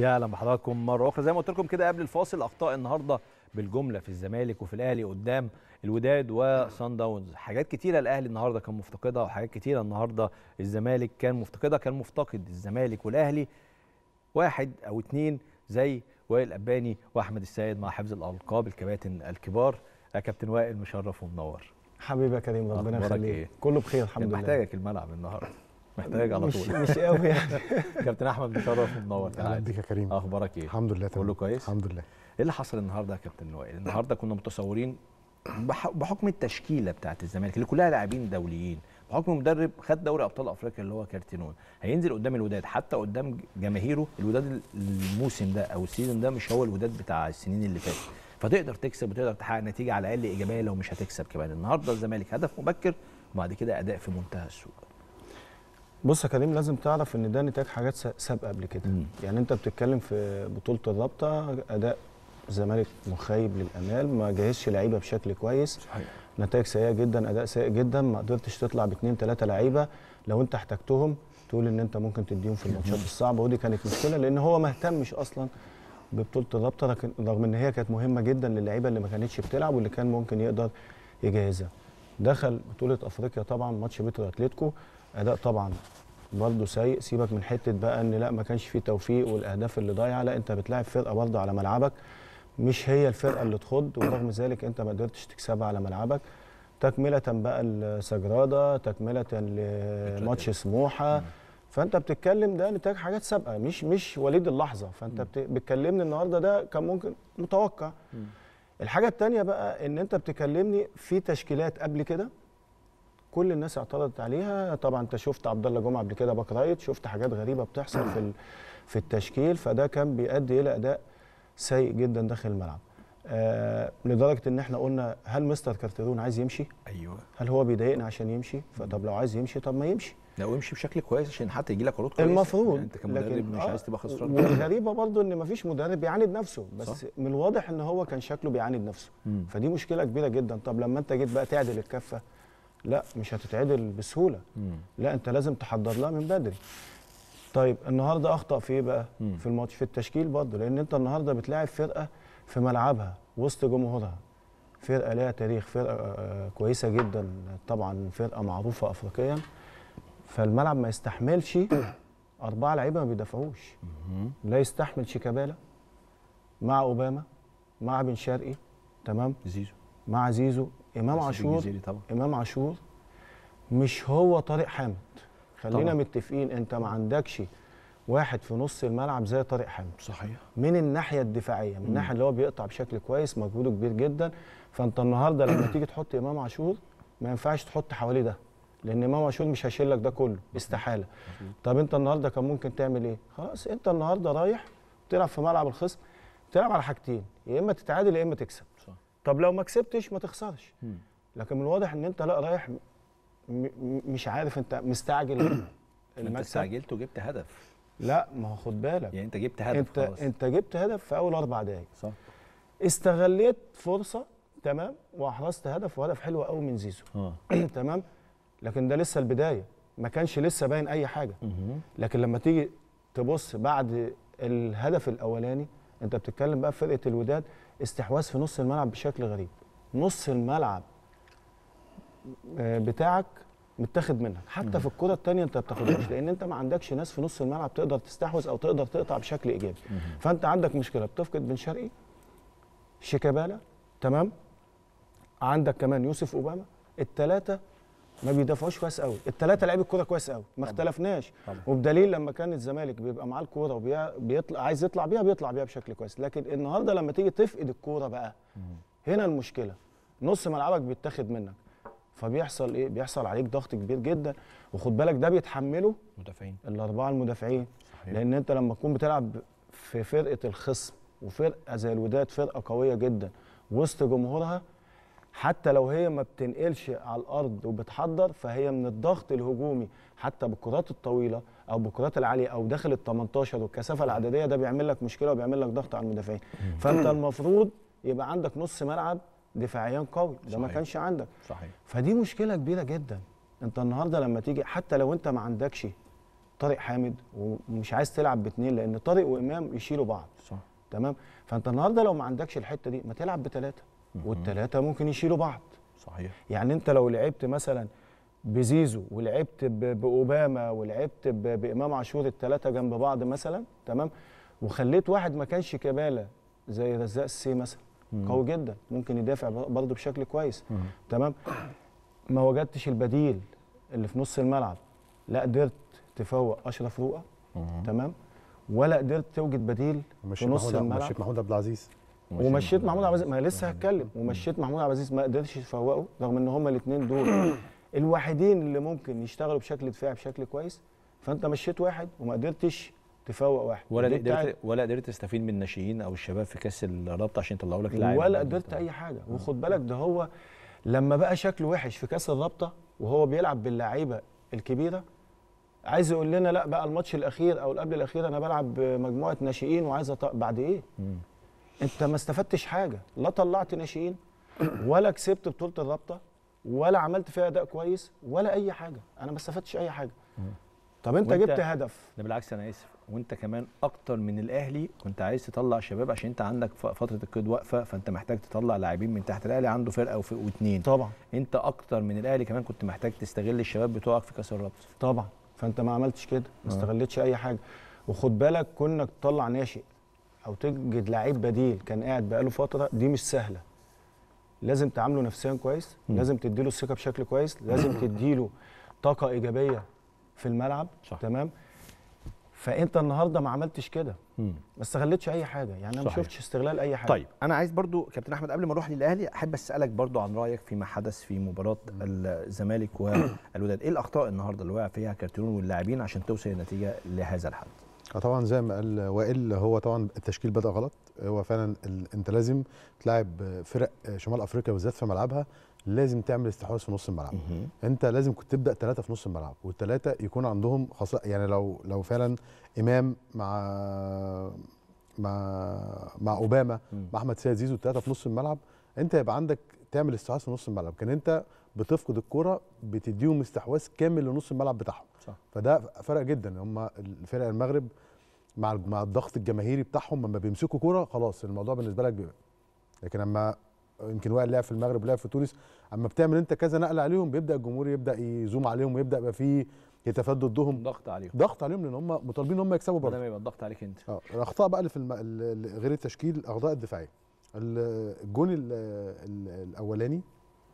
يا اهلا بحضراتكم مره اخرى زي ما قلت لكم كده قبل الفاصل اخطاء النهارده بالجمله في الزمالك وفي الاهلي قدام الوداد وصن داونز حاجات كتيره الاهلي النهارده كان مفتقدها وحاجات كتيره النهارده الزمالك كان مفتقدها كان مفتقد الزمالك والاهلي واحد او اتنين زي وائل اباني واحمد السيد مع حفظ الالقاب الكباتن الكبار يا كابتن وائل مشرف ومنور حبيبي يا كريم ربنا أخبارك يخليك إيه؟ كله بخير الحمد كان لله محتاجك الملعب النهارده محتاجك على مش طول مش قوي يعني كابتن احمد مشرف ومنور اهلا كالعادة. بيك يا كريم اخبارك ايه الحمد لله تمام كله كويس الحمد لله ايه اللي حصل النهارده يا كابتن وائل؟ النهارده كنا متصورين بح- بحكم التشكيله بتاعت الزمالك اللي كلها لاعبين دوليين بحكم مدرب خد دوري ابطال افريقيا اللي هو كارتينون هينزل قدام الوداد حتى قدام جماهيره الوداد الموسم ده او السيزون ده مش هو الوداد بتاع السنين اللي فاتت فتقدر تكسب وتقدر تحقق نتيجه على الاقل ايجابيه لو مش هتكسب كمان النهارده الزمالك هدف مبكر وبعد كده اداء في منتهى السوء بص يا كريم لازم تعرف ان ده نتاج حاجات س- سابقه قبل كده مم. يعني انت بتتكلم في بطوله الرابطه اداء الزمالك مخيب للامال ما جهزش لعيبه بشكل كويس صحيح نتائج سيئه جدا اداء سيء جدا ما قدرتش تطلع باثنين ثلاثه لعيبه لو انت احتجتهم تقول ان انت ممكن تديهم في الماتشات الصعبه ودي كانت مشكله لان هو ما اهتمش اصلا ببطوله الرابطه لكن رغم ان هي كانت مهمه جدا للعيبه اللي ما كانتش بتلعب واللي كان ممكن يقدر يجهزها دخل بطوله افريقيا طبعا ماتش بيترو اتلتيكو اداء طبعا برضه سيء سيبك من حته بقى ان لا ما كانش فيه توفيق والاهداف اللي ضايعه لا انت بتلاعب فرقه برضه على ملعبك مش هي الفرقه اللي تخض ورغم ذلك انت ما قدرتش تكسبها على ملعبك تكمله بقى السجراده تكمله لماتش سموحه فانت بتتكلم ده نتاج حاجات سابقه مش مش وليد اللحظه فانت بت- بتكلمني النهارده ده كان ممكن متوقع الحاجه الثانيه بقى ان انت بتكلمني في تشكيلات قبل كده كل الناس اعترضت عليها طبعا انت شفت عبد الله جمعه قبل كده باك رايت شفت حاجات غريبه بتحصل في ال- في التشكيل فده كان بيؤدي الى اداء سيء جدا داخل الملعب آه لدرجه ان احنا قلنا هل مستر كارتيرون عايز يمشي ايوه هل هو بيضايقنا عشان يمشي فطب لو عايز يمشي طب ما يمشي لو امشي بشكل كويس عشان حتى يجي لك عروض كويسه المفروض يعني انت كمدرب مش آه، عايز تبقى خسران والغريبه برضو ان مفيش مدرب بيعاند نفسه بس صح. صح. من الواضح ان هو كان شكله بيعاند نفسه مم. فدي مشكله كبيره جدا طب لما انت جيت بقى تعدل الكفه لا مش هتتعدل بسهوله مم. لا انت لازم تحضر لها من بدري طيب النهارده اخطا في ايه بقى مم. في الماتش في التشكيل برضه لان انت النهارده بتلاعب فرقه في ملعبها وسط جمهورها فرقه ليها تاريخ فرقه آه، كويسه جدا طبعا فرقه معروفه افريقيا فالملعب ما يستحملش اربعه لعيبه ما بيدافعوش مم. لا يستحمل شيكابالا مع اوباما مع بن شرقي تمام زيزو مع زيزو امام يوسف عاشور الجزيري طبعا امام عاشور مش هو طارق حامد خلينا طبعاً. متفقين انت ما عندكش واحد في نص الملعب زي طارق حامد صحيح من الناحيه الدفاعيه من الناحيه اللي هو بيقطع بشكل كويس مجهوده كبير جدا فانت النهارده لما تيجي تحط امام عاشور ما ينفعش تحط حواليه ده لان امام عاشور مش هيشيل لك ده كله استحاله طب انت النهارده كان ممكن تعمل ايه خلاص انت النهارده رايح تلعب في ملعب الخصم تلعب على حاجتين يا اما تتعادل يا اما تكسب صح طب لو ما كسبتش ما تخسرش مم. لكن من الواضح ان انت لا رايح م- م- مش عارف انت مستعجل انت المكسب استعجلت وجبت هدف لا ما هو خد بالك يعني انت جبت هدف انت خلاص انت جبت هدف في اول اربع دقايق صح استغليت فرصه تمام واحرزت هدف وهدف حلو قوي من زيزو اه تمام لكن ده لسه البدايه ما كانش لسه باين اي حاجه مهم. لكن لما تيجي تبص بعد الهدف الاولاني انت بتتكلم بقى في فرقه الوداد استحواذ في نص الملعب بشكل غريب نص الملعب آه، بتاعك متاخد منك حتى في الكره الثانيه انت ما بتاخدهاش لان انت ما عندكش ناس في نص الملعب تقدر تستحوذ او تقدر تقطع بشكل ايجابي فانت عندك مشكله بتفقد بن شرقي شيكابالا تمام عندك كمان يوسف اوباما الثلاثه ما بيدافعوش كويس قوي الثلاثه لعيب الكوره كويس قوي ما اختلفناش طبعا. وبدليل لما كان الزمالك بيبقى معاه الكوره وبيطلع عايز يطلع بيها بيطلع بيها بشكل كويس لكن النهارده لما تيجي تفقد الكوره بقى هنا المشكله نص ملعبك بيتاخد منك فبيحصل ايه بيحصل عليك ضغط كبير جدا وخد بالك ده بيتحمله مدافعين الاربعه المدافعين صحيح. لان انت لما تكون بتلعب في فرقه الخصم وفرقه زي الوداد فرقه قويه جدا وسط جمهورها حتى لو هي ما بتنقلش على الارض وبتحضر فهي من الضغط الهجومي حتى بالكرات الطويله او بالكرات العاليه او داخل ال 18 والكثافه العدديه ده بيعمل لك مشكله وبيعمل لك ضغط على المدافعين فانت المفروض يبقى عندك نص ملعب دفاعيا قوي ده ما صحيح. كانش عندك صحيح فدي مشكله كبيره جدا انت النهارده لما تيجي حتى لو انت ما عندكش طارق حامد ومش عايز تلعب باثنين لان طارق وامام يشيلوا بعض صح تمام فانت النهارده لو ما عندكش الحته دي ما تلعب بثلاثه والثلاثه ممكن يشيلوا بعض صحيح يعني انت لو لعبت مثلا بزيزو ولعبت ب- باوباما ولعبت ب- بامام عاشور الثلاثه جنب بعض مثلا تمام وخليت واحد ما كانش كباله زي رزاق السي مثلا قوي جدا ممكن يدافع ب- برضه بشكل كويس تمام ما وجدتش البديل اللي في نص الملعب لا قدرت تفوق اشرف رؤى تمام ولا قدرت توجد بديل في مشيت نص محمود الملعب مشيت محمود عبد العزيز ومشيت محمود عبد العزيز ما لسه هتكلم ومشيت محمود عبد العزيز ما قدرش يفوقه رغم ان هما الاثنين دول الوحيدين اللي ممكن يشتغلوا بشكل دفاعي بشكل كويس فانت مشيت واحد وما قدرتش تفوق واحد ولا دي بتاعت- قدرت ولا قدرت تستفيد من الناشئين او الشباب في كاس الرابطه عشان يطلعوا لك لاعب ولا قدرت اي حاجه وخد بالك ده هو لما بقى شكله وحش في كاس الرابطه وهو بيلعب باللعيبه الكبيره عايز يقول لنا لا بقى الماتش الاخير او اللي قبل الاخير انا بلعب بمجموعه ناشئين وعايز أط... بعد ايه انت ما استفدتش حاجه لا طلعت ناشئين ولا كسبت بطوله الرابطه ولا عملت فيها اداء كويس ولا اي حاجه انا ما استفدتش اي حاجه طب انت وأنت- جبت هدف ده بالعكس انا اسف وانت كمان اكتر من الاهلي كنت عايز تطلع شباب عشان انت عندك ف- فتره القيد واقفه فانت محتاج تطلع لاعبين من تحت الاهلي عنده فرقه وف- واثنين طبعا انت اكتر من الاهلي كمان كنت محتاج تستغل الشباب بتوعك في كاس الرابطه طبعا فانت ما عملتش كده ما آه. استغلتش اي حاجه وخد بالك كونك تطلع ناشئ او تجد لعيب بديل كان قاعد بقاله فتره دي مش سهله لازم تعامله نفسيا كويس مم. لازم تديله الثقه بشكل كويس لازم تديله طاقه ايجابيه في الملعب صح. تمام فانت النهارده ما عملتش كده مم. ما استغلتش اي حاجه يعني انا ما صحيح. شفتش استغلال اي حاجه طيب انا عايز برضو كابتن احمد قبل ما اروح للاهلي احب اسالك برضو عن رايك فيما حدث في مباراه الزمالك والوداد ايه الاخطاء النهارده اللي وقع فيها كارتيرون واللاعبين عشان توصل النتيجه لهذا الحد آه طبعا زي ما قال وائل هو طبعا التشكيل بدا غلط هو فعلا ال... انت لازم تلاعب فرق شمال افريقيا بالذات في ملعبها لازم تعمل استحواذ في نص الملعب انت لازم كنت تبدا ثلاثه في نص الملعب والثلاثه يكون عندهم خاصه يعني لو لو فعلا امام مع مع مع اوباما مم. مع احمد سيد زيزو الثلاثه في نص الملعب انت يبقى عندك تعمل استحواذ في نص الملعب كان انت بتفقد الكرة بتديهم استحواذ كامل لنص الملعب بتاعهم صح. فده فرق جدا هم الفرق المغرب مع مع الضغط الجماهيري بتاعهم لما بيمسكوا كوره خلاص الموضوع بالنسبه لك بيبقى لكن اما يمكن وائل لعب في المغرب ولعب في تونس اما بتعمل انت كذا نقله عليهم بيبدا الجمهور يبدا يزوم عليهم ويبدا يبقى فيه هتافات ضدهم ضغط عليهم ضغط عليهم لان هم مطالبين ان هم يكسبوا بدل برضه ما يبقى الضغط عليك انت اه الاخطاء بقى اللي في الم... ال- ال- غير التشكيل الاخطاء الدفاعيه ال- الجون ال- ال- الاولاني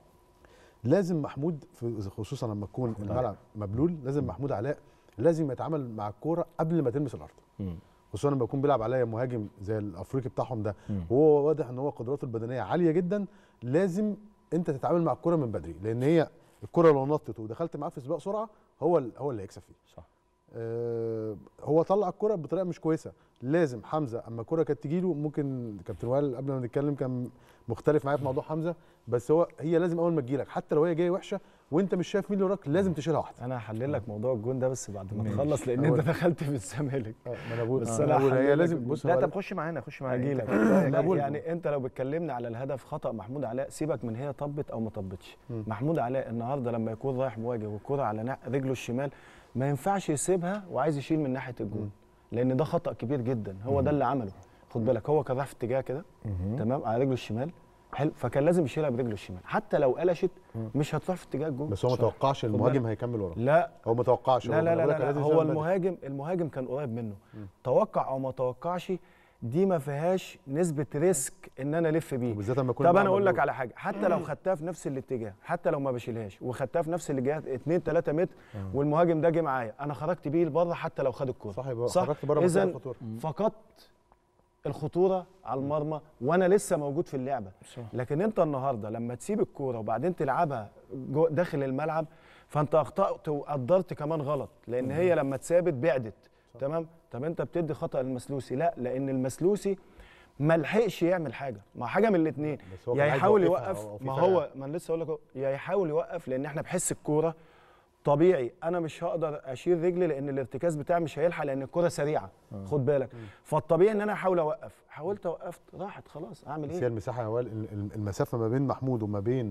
لازم محمود في خصوصا لما تكون محمود الملعب مبلول لازم محمود علاء لازم يتعامل مع الكوره قبل ما تلمس الارض مم. خصوصا لما يكون بيلعب عليا مهاجم زي الافريقي بتاعهم ده مم. وهو واضح ان هو قدراته البدنيه عاليه جدا لازم انت تتعامل مع الكوره من بدري لان هي الكوره لو نطت ودخلت معاه في سباق سرعه هو ال- هو اللي هيكسب فيه صح آه، هو طلع الكرة بطريقه مش كويسه لازم حمزه اما الكرة كانت تجي له ممكن كابتن وائل قبل ما نتكلم كان مختلف معايا في موضوع حمزه بس هو هي لازم اول ما تجيلك حتى لو هي جايه وحشه وانت مش شايف مين اللي وراك لازم تشيلها واحده انا هحلل لك موضوع الجون ده بس بعد ما ماشي. تخلص لان أول- انت دخلت في الزمالك آه، ما انا بقول بس آه، أنا أنا بقول هي هحلل لازم لك بص لا هو طب خش معانا خش معانا هجي انت لك كمان. لا، بقول- يعني انت لو بتكلمني على الهدف خطا محمود علاء سيبك من هي طبت او ما طبتش مم. محمود علاء النهارده لما يكون رايح مواجه والكره على نا- رجله الشمال ما ينفعش يسيبها وعايز يشيل من ناحيه الجون لان ده خطا كبير جدا هو ده اللي عمله خد بالك هو كان رايح في اتجاه كده تمام على رجله الشمال حلو فكان لازم يشيلها برجله الشمال حتى لو قلشت مش هتروح في اتجاه الجون بس هو ما توقعش خد المهاجم بالك. هيكمل وراه لا هو ما توقعش لا هو لا أنا لا, بقول لا, لك لا لازم هو يشيلها بدري. المهاجم المهاجم كان قريب منه توقع او ما توقعش دي ما فيهاش نسبه ريسك ان انا الف بيه وبالذات لما يكون طب الملعب انا اقول لك مبلول. على حاجه حتى لو خدتها في نفس الاتجاه حتى لو ما بشيلهاش وخدتها في نفس الاتجاه 2 3 متر والمهاجم ده جه معايا انا خرجت بيه لبره حتى لو خد الكوره صح يبقى خرجت بره منطقة اذا الخطورة. فقدت الخطوره على المرمى وانا لسه موجود في اللعبه صح. لكن انت النهارده لما تسيب الكوره وبعدين تلعبها جو داخل الملعب فانت اخطات وقدرت كمان غلط لان هي لما اتثابت بعدت تمام طب انت بتدي خطا للمسلوسي لا لان المسلوسي ما لحقش يعمل حاجه ما حاجه من الاثنين بس هو يا كان عايز يحاول يوقفها يوقف أو في ما فرق. هو ما انا لسه اقول لك أهو، يا يحاول يوقف لان احنا بحس الكوره طبيعي انا مش هقدر اشيل رجلي لان الارتكاز بتاعي مش هيلحق لان الكوره سريعه خد بالك فالطبيعي ان انا احاول اوقف حاولت وقفت راحت خلاص اعمل بس هي ايه المساحه يا وائل ال- ال- المسافه ما بين محمود وما بين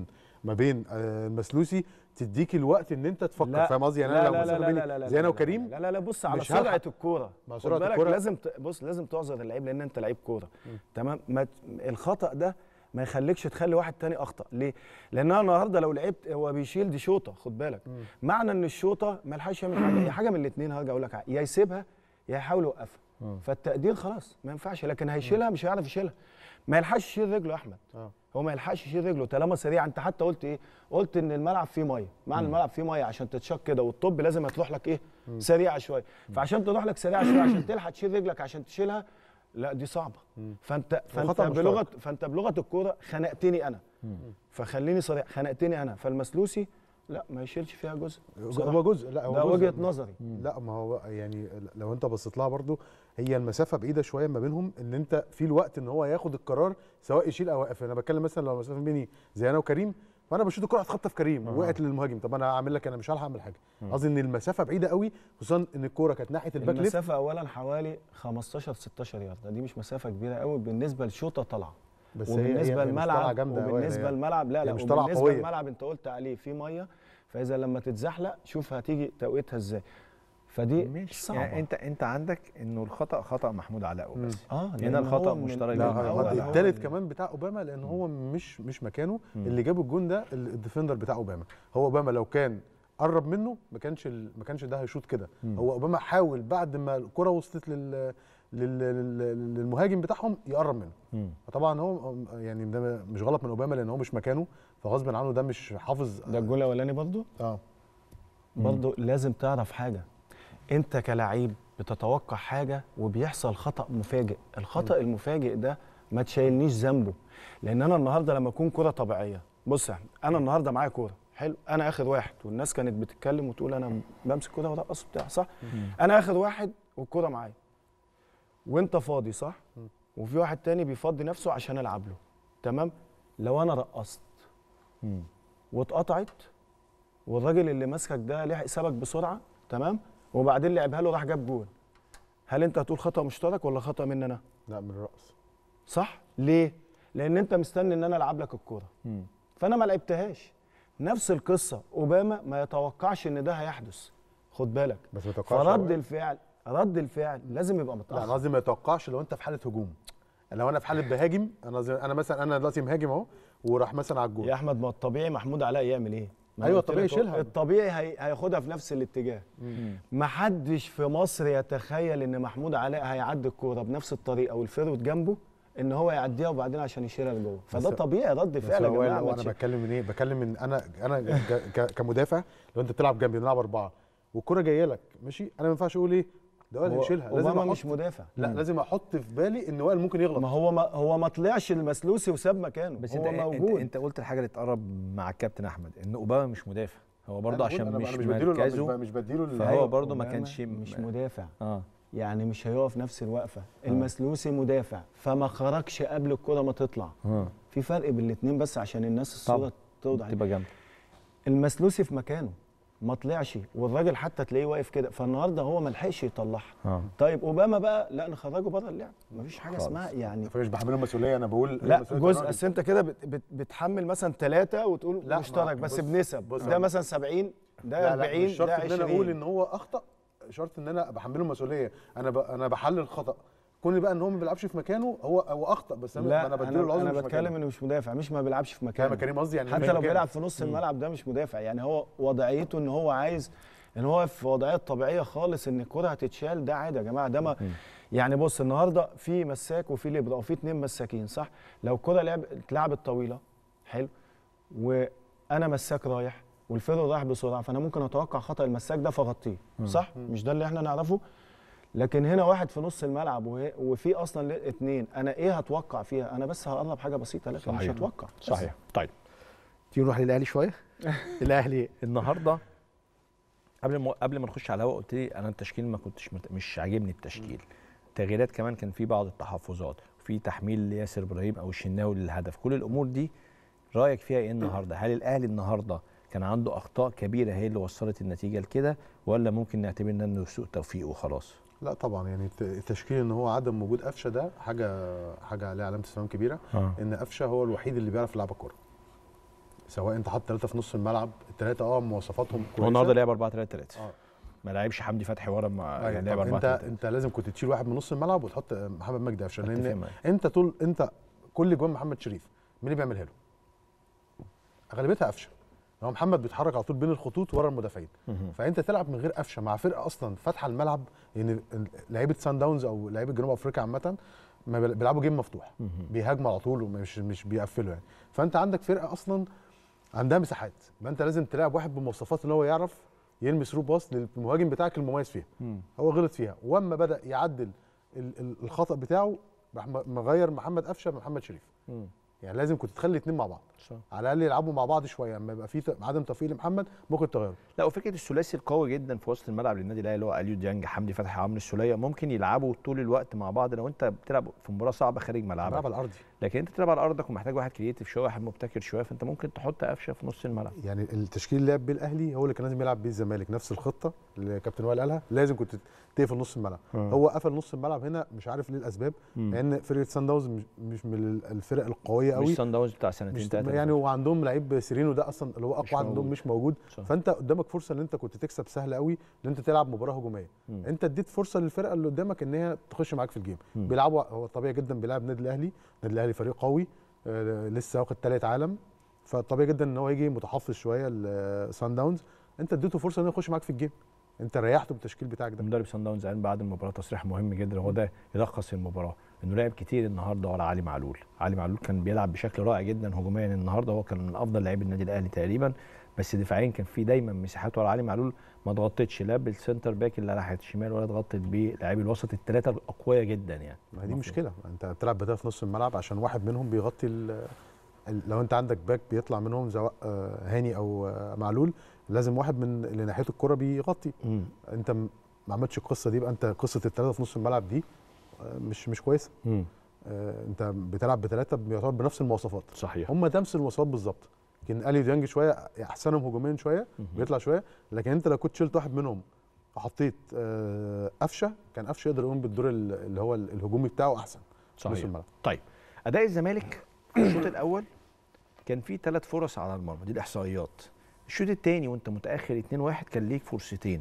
ما بين آه، المسلوسي تديك الوقت ان انت تفكر لا فاهم قصدي يعني لا انا لو لا مسافه لا بيني لا لا لا زي انا لا وكريم لا لا لا بص على مش هلحق. سرعه الكوره مع خد سرعة بالك الكرة. لازم ت... بص لازم تعذر اللعيب لان انت لعيب كوره تمام ما ت... الخطا ده ما يخليكش تخلي واحد تاني اخطا ليه لان انا النهارده لو لعبت هو بيشيل دي شوطه خد بالك معنى ان الشوطه ما لحقش يعمل حاجه هي حاجه من الاثنين هرجع اقول لك على- يا يسيبها يا يحاول يوقفها فالتقدير خلاص ما ينفعش لكن هيشيلها مش هيعرف يشيلها ما يلحقش يشيل رجله يا احمد آه. هو ما يلحقش يشيل رجله طالما سريع انت حتى قلت ايه قلت ان الملعب فيه ميه معنى الملعب فيه ميه عشان تتشك كده والطب لازم هتروح لك ايه سريعه شويه فعشان تروح لك سريعه شويه عشان تلحق تشيل رجلك عشان تشيلها لا دي صعبه فانت فانت خطأ مشترك. بلغه فانت بلغه الكوره خنقتني انا فخليني صريح خنقتني انا فالمسلوسي لا ما يشيلش فيها جزء بصراحة. هو جزء لا هو ده جزء. وجهه نظري لا ما هو يعني لو انت بصيت لها برضو هي المسافه بعيده شويه ما بينهم ان انت في الوقت ان هو ياخد القرار سواء يشيل او يوقف انا بتكلم مثلا لو المسافه بيني زي انا وكريم فانا بشوط الكره هتخطف كريم وقعت للمهاجم طب انا هعمل لك انا مش هلحق اعمل حاجه قصدي ان المسافه بعيده قوي خصوصا ان الكوره كانت ناحيه الباك ليفت المسافه اولا حوالي 15 16 يارده دي مش مسافه كبيره قوي بالنسبه لشوطه طالعه بس هي- هي- وبالنسبه هي مش طالعة للملعب جامدة أوي، وبالنسبه هي- للملعب لا هي لا مش طالعة وبالنسبه قوية. للملعب انت قلت عليه في ميه فاذا لما تتزحلق شوف هتيجي توقيتها ازاي فدي مش صعبه يعني انت انت عندك انه الخطا خطا محمود علاء بس اه هنا لأن الخطأ هو من- مشترك لا جدا. هو- هو هو- التالت كمان بتاع اوباما لان هو مش مش مكانه اللي جاب الجون ده ال- الديفندر بتاع اوباما هو اوباما لو كان قرب منه ما كانش ال- ما كانش ده هيشوط كده هو اوباما حاول بعد ما الكره وصلت لل لل- لل- للمهاجم بتاعهم يقرب منه مم. فطبعا هو يعني ده مش غلط من اوباما لان هو مش مكانه فغصب عنه ده مش حافظ ده الجول الاولاني برضو اه برضو لازم تعرف حاجه انت كلاعب بتتوقع حاجه وبيحصل خطا مفاجئ الخطا المفاجئ ده ما تشيلنيش ذنبه لان انا النهارده لما اكون كره طبيعيه بص يا أحمد، انا النهارده معايا كوره حلو انا اخر واحد والناس كانت بتتكلم وتقول انا بمسك كوره وارقص بتاع صح انا اخر واحد والكوره معايا وانت فاضي صح وفي واحد تاني بيفضي نفسه عشان العب له تمام لو انا رقصت مم. واتقطعت والراجل اللي ماسكك ده لحق سابك بسرعه تمام وبعدين لعبها له راح جاب جول هل انت هتقول خطا مشترك ولا خطا مني انا لا من الرأس صح ليه لان انت مستني ان انا العب لك الكوره مم. فانا ما لعبتهاش نفس القصه اوباما ما يتوقعش ان ده هيحدث خد بالك بس ما توقعش فرد أوي. الفعل رد الفعل لازم يبقى لا انا متاخر قصدي ما يتوقعش لو انت في حاله هجوم لو انا في حاله بهاجم انا زي انا مثلا انا دلوقتي مهاجم اهو وراح مثلا على الجول يا احمد ما الطبيعي محمود علاء يعمل ايه ما أنا أيوة، قلت الطبيعي لك أهو، يشيلها. الطبيعي هي... هياخدها في نفس الاتجاه ما حدش في مصر يتخيل ان محمود علاء هيعدي الكوره بنفس الطريقه والفيرود جنبه ان هو يعديها وبعدين عشان يشيلها لجوه فده بس- طبيعي رد بس فعل يا هو جماعه لو ما انا تش- بتكلم من ايه بتكلم من انا انا ك- ك- كمدافع لو انت بتلعب جنبي بنلعب اربعه والكره جايه لك ماشي انا ما ينفعش اقول ايه ده وائل هو هيشيلها لازم اوباما أحط مش مدافع لا لازم احط في بالي ان وائل ممكن يغلط ما هو ما هو ما طلعش المسلوسي وساب مكانه بس هو انت موجود انت, انت قلت الحاجه اللي تقرب مع الكابتن احمد ان اوباما مش مدافع هو برضه أنا بقول- عشان أنا- مش, أنا مش بديله مش, مركزه ب- مش بديله ال- فهو أيوة، برضه ما أوباما كانش مش مدافع اه يعني مش هيقف نفس الوقفه المسلوسي مدافع فما خرجش قبل الكره ما تطلع اه في فرق بين الاثنين بس عشان الناس الصوره طبعا. توضح تبقى جنب المسلوسي في مكانه ما طلعش والراجل حتى تلاقيه واقف كده فالنهارده هو ما لحقش يطلعها اه طيب اوباما بقى لا نخرجه بره اللعب مفيش حاجه اسمها يعني فمش بحمله مسؤوليه انا بقول لا مسؤولية جزء الراجل. اصل انت كده بت بت بتحمل مثلا ثلاثه وتقول لا، مشترك ما- بس بص- بنسب بص ده أنا- مثلا 70 ده لا لا 40 مش شرط ده ان انا اقول 20 ان هو اخطا شرط ان انا بحمله المسؤوليه انا ب... انا بحلل الخطا كون بقى ان هو ما بيلعبش في مكانه هو هو اخطا بس انا لا انا بديله انا, العذر أنا مش بتكلم مكانه. انه مش مدافع مش ما بيلعبش في مكانه فاهم يا كريم قصدي يعني حتى مش لو مكانه. بيلعب في نص الملعب ده مش مدافع يعني هو وضعيته ان هو عايز ان هو في وضعيه طبيعيه خالص ان الكره هتتشال ده عادي يا جماعه ده ما يعني بص النهارده في مساك وفي ليبرا وفي اتنين مساكين صح لو الكره لعب اتلعبت طويله حلو وانا مساك رايح والفيرو رايح بسرعه فانا ممكن اتوقع خطا المساك ده فاغطيه صح مش ده اللي احنا نعرفه لكن هنا واحد في نص الملعب وهي- وفي اصلا ل- اتنين انا ايه هتوقع فيها انا بس هقرب حاجه بسيطه لكن مش صحيح. هتوقع بس. صحيح طيب تيجي نروح للاهلي شويه الاهلي النهارده قبل ما قبل ما نخش على الهواء قلت لي انا التشكيل ما كنتش مت... مش عاجبني التشكيل تغييرات كمان كان في بعض التحفظات في تحميل لياسر ابراهيم او الشناوي للهدف كل الامور دي رايك فيها ايه النهارده هل الاهلي النهارده كان عنده اخطاء كبيره هي اللي وصلت النتيجه لكده ولا ممكن نعتبر ان انه سوء توفيق وخلاص لا طبعا يعني الت- التشكيل ان هو عدم وجود قفشه ده حاجه حاجه عليها علامه استفهام كبيره آه. ان قفشه هو الوحيد اللي بيعرف يلعب الكوره سواء انت حاطط ثلاثه في نص الملعب الثلاثه اه مواصفاتهم كويسه هو النهارده لعب 4 3 3 اه ما لعبش حمدي فتحي ورا ما أيوة يعني لعب طب 4 انت 3 انت لازم كنت تشيل واحد من نص الملعب وتحط محمد مجدي قفشه أتفق لان معاك. انت طول انت كل جوان محمد شريف مين اللي بيعملها له؟ اغلبيتها قفشه هو محمد بيتحرك على طول بين الخطوط ورا المدافعين مهم. فانت تلعب من غير قفشه مع فرقه اصلا فاتحه الملعب يعني لعيبه سان داونز او لعيبه جنوب افريقيا عامه ما بيل- بيلعبوا جيم مفتوح مهم. بيهاجموا على طول ومش مش بيقفلوا يعني فانت عندك فرقه اصلا عندها مساحات يبقى انت لازم تلعب واحد بمواصفات ان هو يعرف يرمي ثرو باص للمهاجم بتاعك المميز فيها مم. هو غلط فيها واما بدا يعدل ال- ال- الخطا بتاعه راح م- مغير محمد قفشه بمحمد شريف مم. يعني لازم كنت تخلي الاثنين مع بعض صح. على الاقل يلعبوا مع بعض شويه اما يبقى في ت- عدم توفيق لمحمد ممكن تغيره لا وفكره الثلاثي القوي جدا في وسط الملعب للنادي الاهلي اللي هو اليو ديانج حمدي فتحي عمرو السوليه ممكن يلعبوا طول الوقت مع بعض لو انت بتلعب في مباراه صعبه خارج ملعبك ملعب على الارضي لكن انت بتلعب على ارضك ومحتاج واحد كرييتيف شويه واحد مبتكر شويه فانت ممكن تحط قفشه في نص الملعب يعني التشكيل اللي لعب بيه الاهلي هو اللي كان لازم يلعب بيه الزمالك نفس الخطه اللي كابتن وائل قالها لازم كنت تقفل نص الملعب آه. هو قفل نص الملعب هنا مش عارف ليه الاسباب مم. لان فرقه سان داونز مش- مش من الفرق القويه قوي مش سان داونز بتاع سنتين مش ثلاثه يعني وعندهم لعيب سيرينو ده اصلا اللي هو مش اقوى واحد عندهم موجود. مش موجود صح. فانت قدامك فرصه ان انت كنت تكسب سهل قوي ان انت تلعب مباراه هجوميه مم. انت اديت فرصه للفرقه اللي قدامك ان هي تخش معاك في الجيم مم. بيلعبوا هو طبيعي جدا بيلعب النادي الاهلي النادي الاهلي فريق قوي آه لسه واخد ثالث عالم فطبيعي جدا ان هو يجي متحفظ شويه لسان داونز انت اديته فرصه انه يخش معاك في الجيم انت ريحته بالتشكيل بتاعك ده مدرب سان داونز قال بعد المباراه تصريح مهم جدا هو ده يلخص المباراه انه لعب كتير النهارده ورا علي معلول علي معلول كان بيلعب بشكل رائع جدا هجوميا النهارده هو كان من افضل لاعبي النادي الاهلي تقريبا بس دفاعيا كان في دايما مساحات ورا علي معلول ما ضغطتش لا بالسنتر باك اللي ناحيه الشمال ولا ضغطت بلاعبي الوسط الثلاثه الاقوياء جدا يعني ما هي دي المفروض. مشكله انت بتلعب بده في نص الملعب عشان واحد منهم بيغطي ال- ال- لو انت عندك باك بيطلع منهم سواء آه، هاني او آه، معلول لازم واحد من اللي ناحيته الكره بيغطي مم. انت م- ما عملتش القصه دي يبقى انت قصه الثلاثه في نص الملعب دي آه، مش مش كويسه مم. آه، انت بتلعب بثلاثه بيعتبر بنفس المواصفات صحيح هم نفس المواصفات بالظبط لكن اليو ديانج شويه احسنهم هجوميا شويه مهم. بيطلع شويه لكن انت لو كنت شلت واحد منهم وحطيت آه، قفشه كان قفشه يقدر يقوم بالدور ال- اللي هو ال- الهجومي بتاعه احسن في نص صحيح الملعب طيب اداء الزمالك في الشوط الاول كان فيه ثلاث فرص على المرمى دي الاحصائيات الشوط الثاني وانت متاخر 2-1 كان ليك فرصتين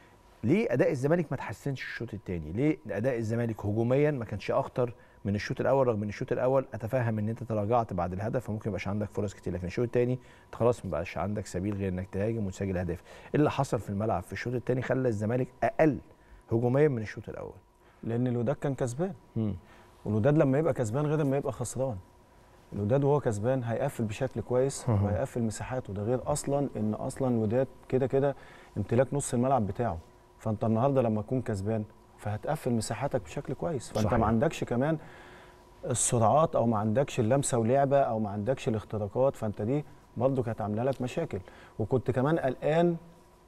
ليه اداء الزمالك ما تحسنش الشوط الثاني ليه اداء الزمالك هجوميا ما كانش اخطر من الشوط الاول رغم ان الشوط الاول اتفهم ان انت تراجعت بعد الهدف فممكن يبقاش عندك فرص كتير لكن الشوط الثاني انت خلاص ما بقاش عندك سبيل غير انك تهاجم وتسجل اهداف ايه اللي حصل في الملعب في الشوط الثاني خلى الزمالك اقل هجوميا من الشوط الاول لان الوداد كان كسبان والوداد لما يبقى كسبان غير لما يبقى خسران الوداد وهو كسبان هيقفل بشكل كويس أها. وهيقفل مساحاته ده غير اصلا ان اصلا الوداد كده كده امتلاك نص الملعب بتاعه فانت النهارده لما تكون كسبان فهتقفل مساحاتك بشكل كويس فانت صحيح. ما عندكش كمان السرعات او ما عندكش اللمسه ولعبه او ما عندكش الاختراقات فانت دي برضه كانت عامله لك مشاكل وكنت كمان قلقان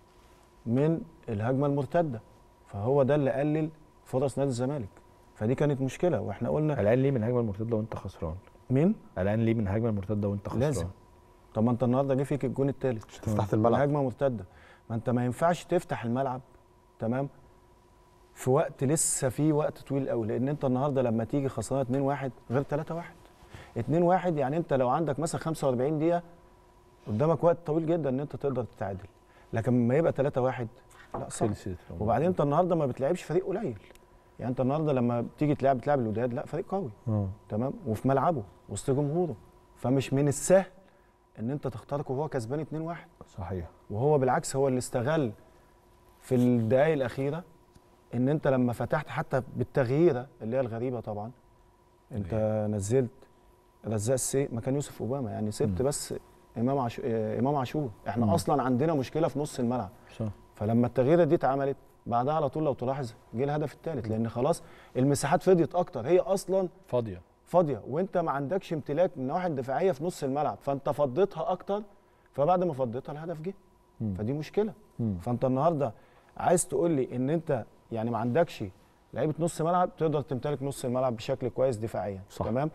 من الهجمه المرتده فهو ده اللي قلل فرص نادي الزمالك فدي كانت مشكله واحنا قلنا قلقان ليه من الهجمه المرتده وانت خسران مين قلقان ليه من الهجمه المرتده وانت خسران لازم طب ما انت النهارده جه فيك الجون الثالث فتحت الملعب هجمه مرتده ما انت ما ينفعش تفتح الملعب تمام في وقت لسه في وقت طويل قوي لان انت النهارده لما تيجي خسران 2 1 غير 3 1 2 1 يعني انت لو عندك مثلا 45 دقيقه قدامك وقت طويل جدا ان انت تقدر تتعادل لكن لما يبقى 3 1 لا صعب خلصت وبعدين انت النهارده ما بتلعبش فريق قليل يعني انت النهارده لما بتيجي تلعب بتلعب الوداد لا فريق قوي تمام وفي ملعبه وسط جمهوره فمش من السهل ان انت تخترقه وهو كسبان 2 1 صحيح وهو بالعكس هو اللي استغل في الدقائق الاخيره ان انت لما فتحت حتى بالتغييره اللي هي الغريبه طبعا انت نزلت رزاق السي مكان يوسف اوباما يعني سبت مم. بس امام عاشور امام عاشور احنا مم. اصلا عندنا مشكله في نص الملعب صح فلما التغييره دي اتعملت بعدها على طول لو تلاحظ جه الهدف الثالث لان خلاص المساحات فضيت اكتر هي اصلا فاضيه فاضيه وانت ما عندكش امتلاك من النواحي الدفاعيه في نص الملعب فانت فضيتها اكتر فبعد ما فضيتها الهدف جه مم. فدي مشكله مم. فانت النهارده عايز تقول لي ان انت يعني ما عندكش لعيبه نص ملعب تقدر تمتلك نص الملعب بشكل كويس دفاعيا صح. تمام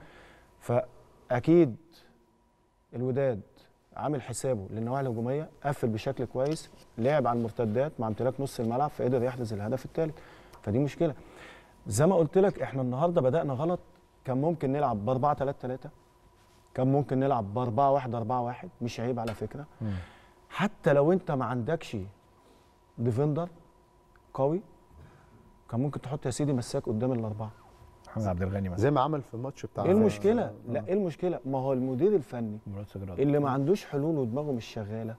فاكيد الوداد عامل حسابه للنواحي الهجوميه قفل بشكل كويس لعب على المرتدات مع امتلاك نص الملعب فقدر يحرز الهدف الثالث فدي مشكله زي ما قلت لك احنا النهارده بدانا غلط كان ممكن نلعب ب 4 3 3 كان ممكن نلعب ب 4 1 4 1 مش عيب على فكره حتى لو انت ما عندكش ديفندر قوي كان ممكن تحط يا سيدي مساك قدام الاربعه محمد عبد الغني مثلا زي ما عمل في الماتش بتاع ايه المشكله لا ايه المشكله ما هو المدير الفني مراد سجراد اللي ما عندوش حلول ودماغه مش شغاله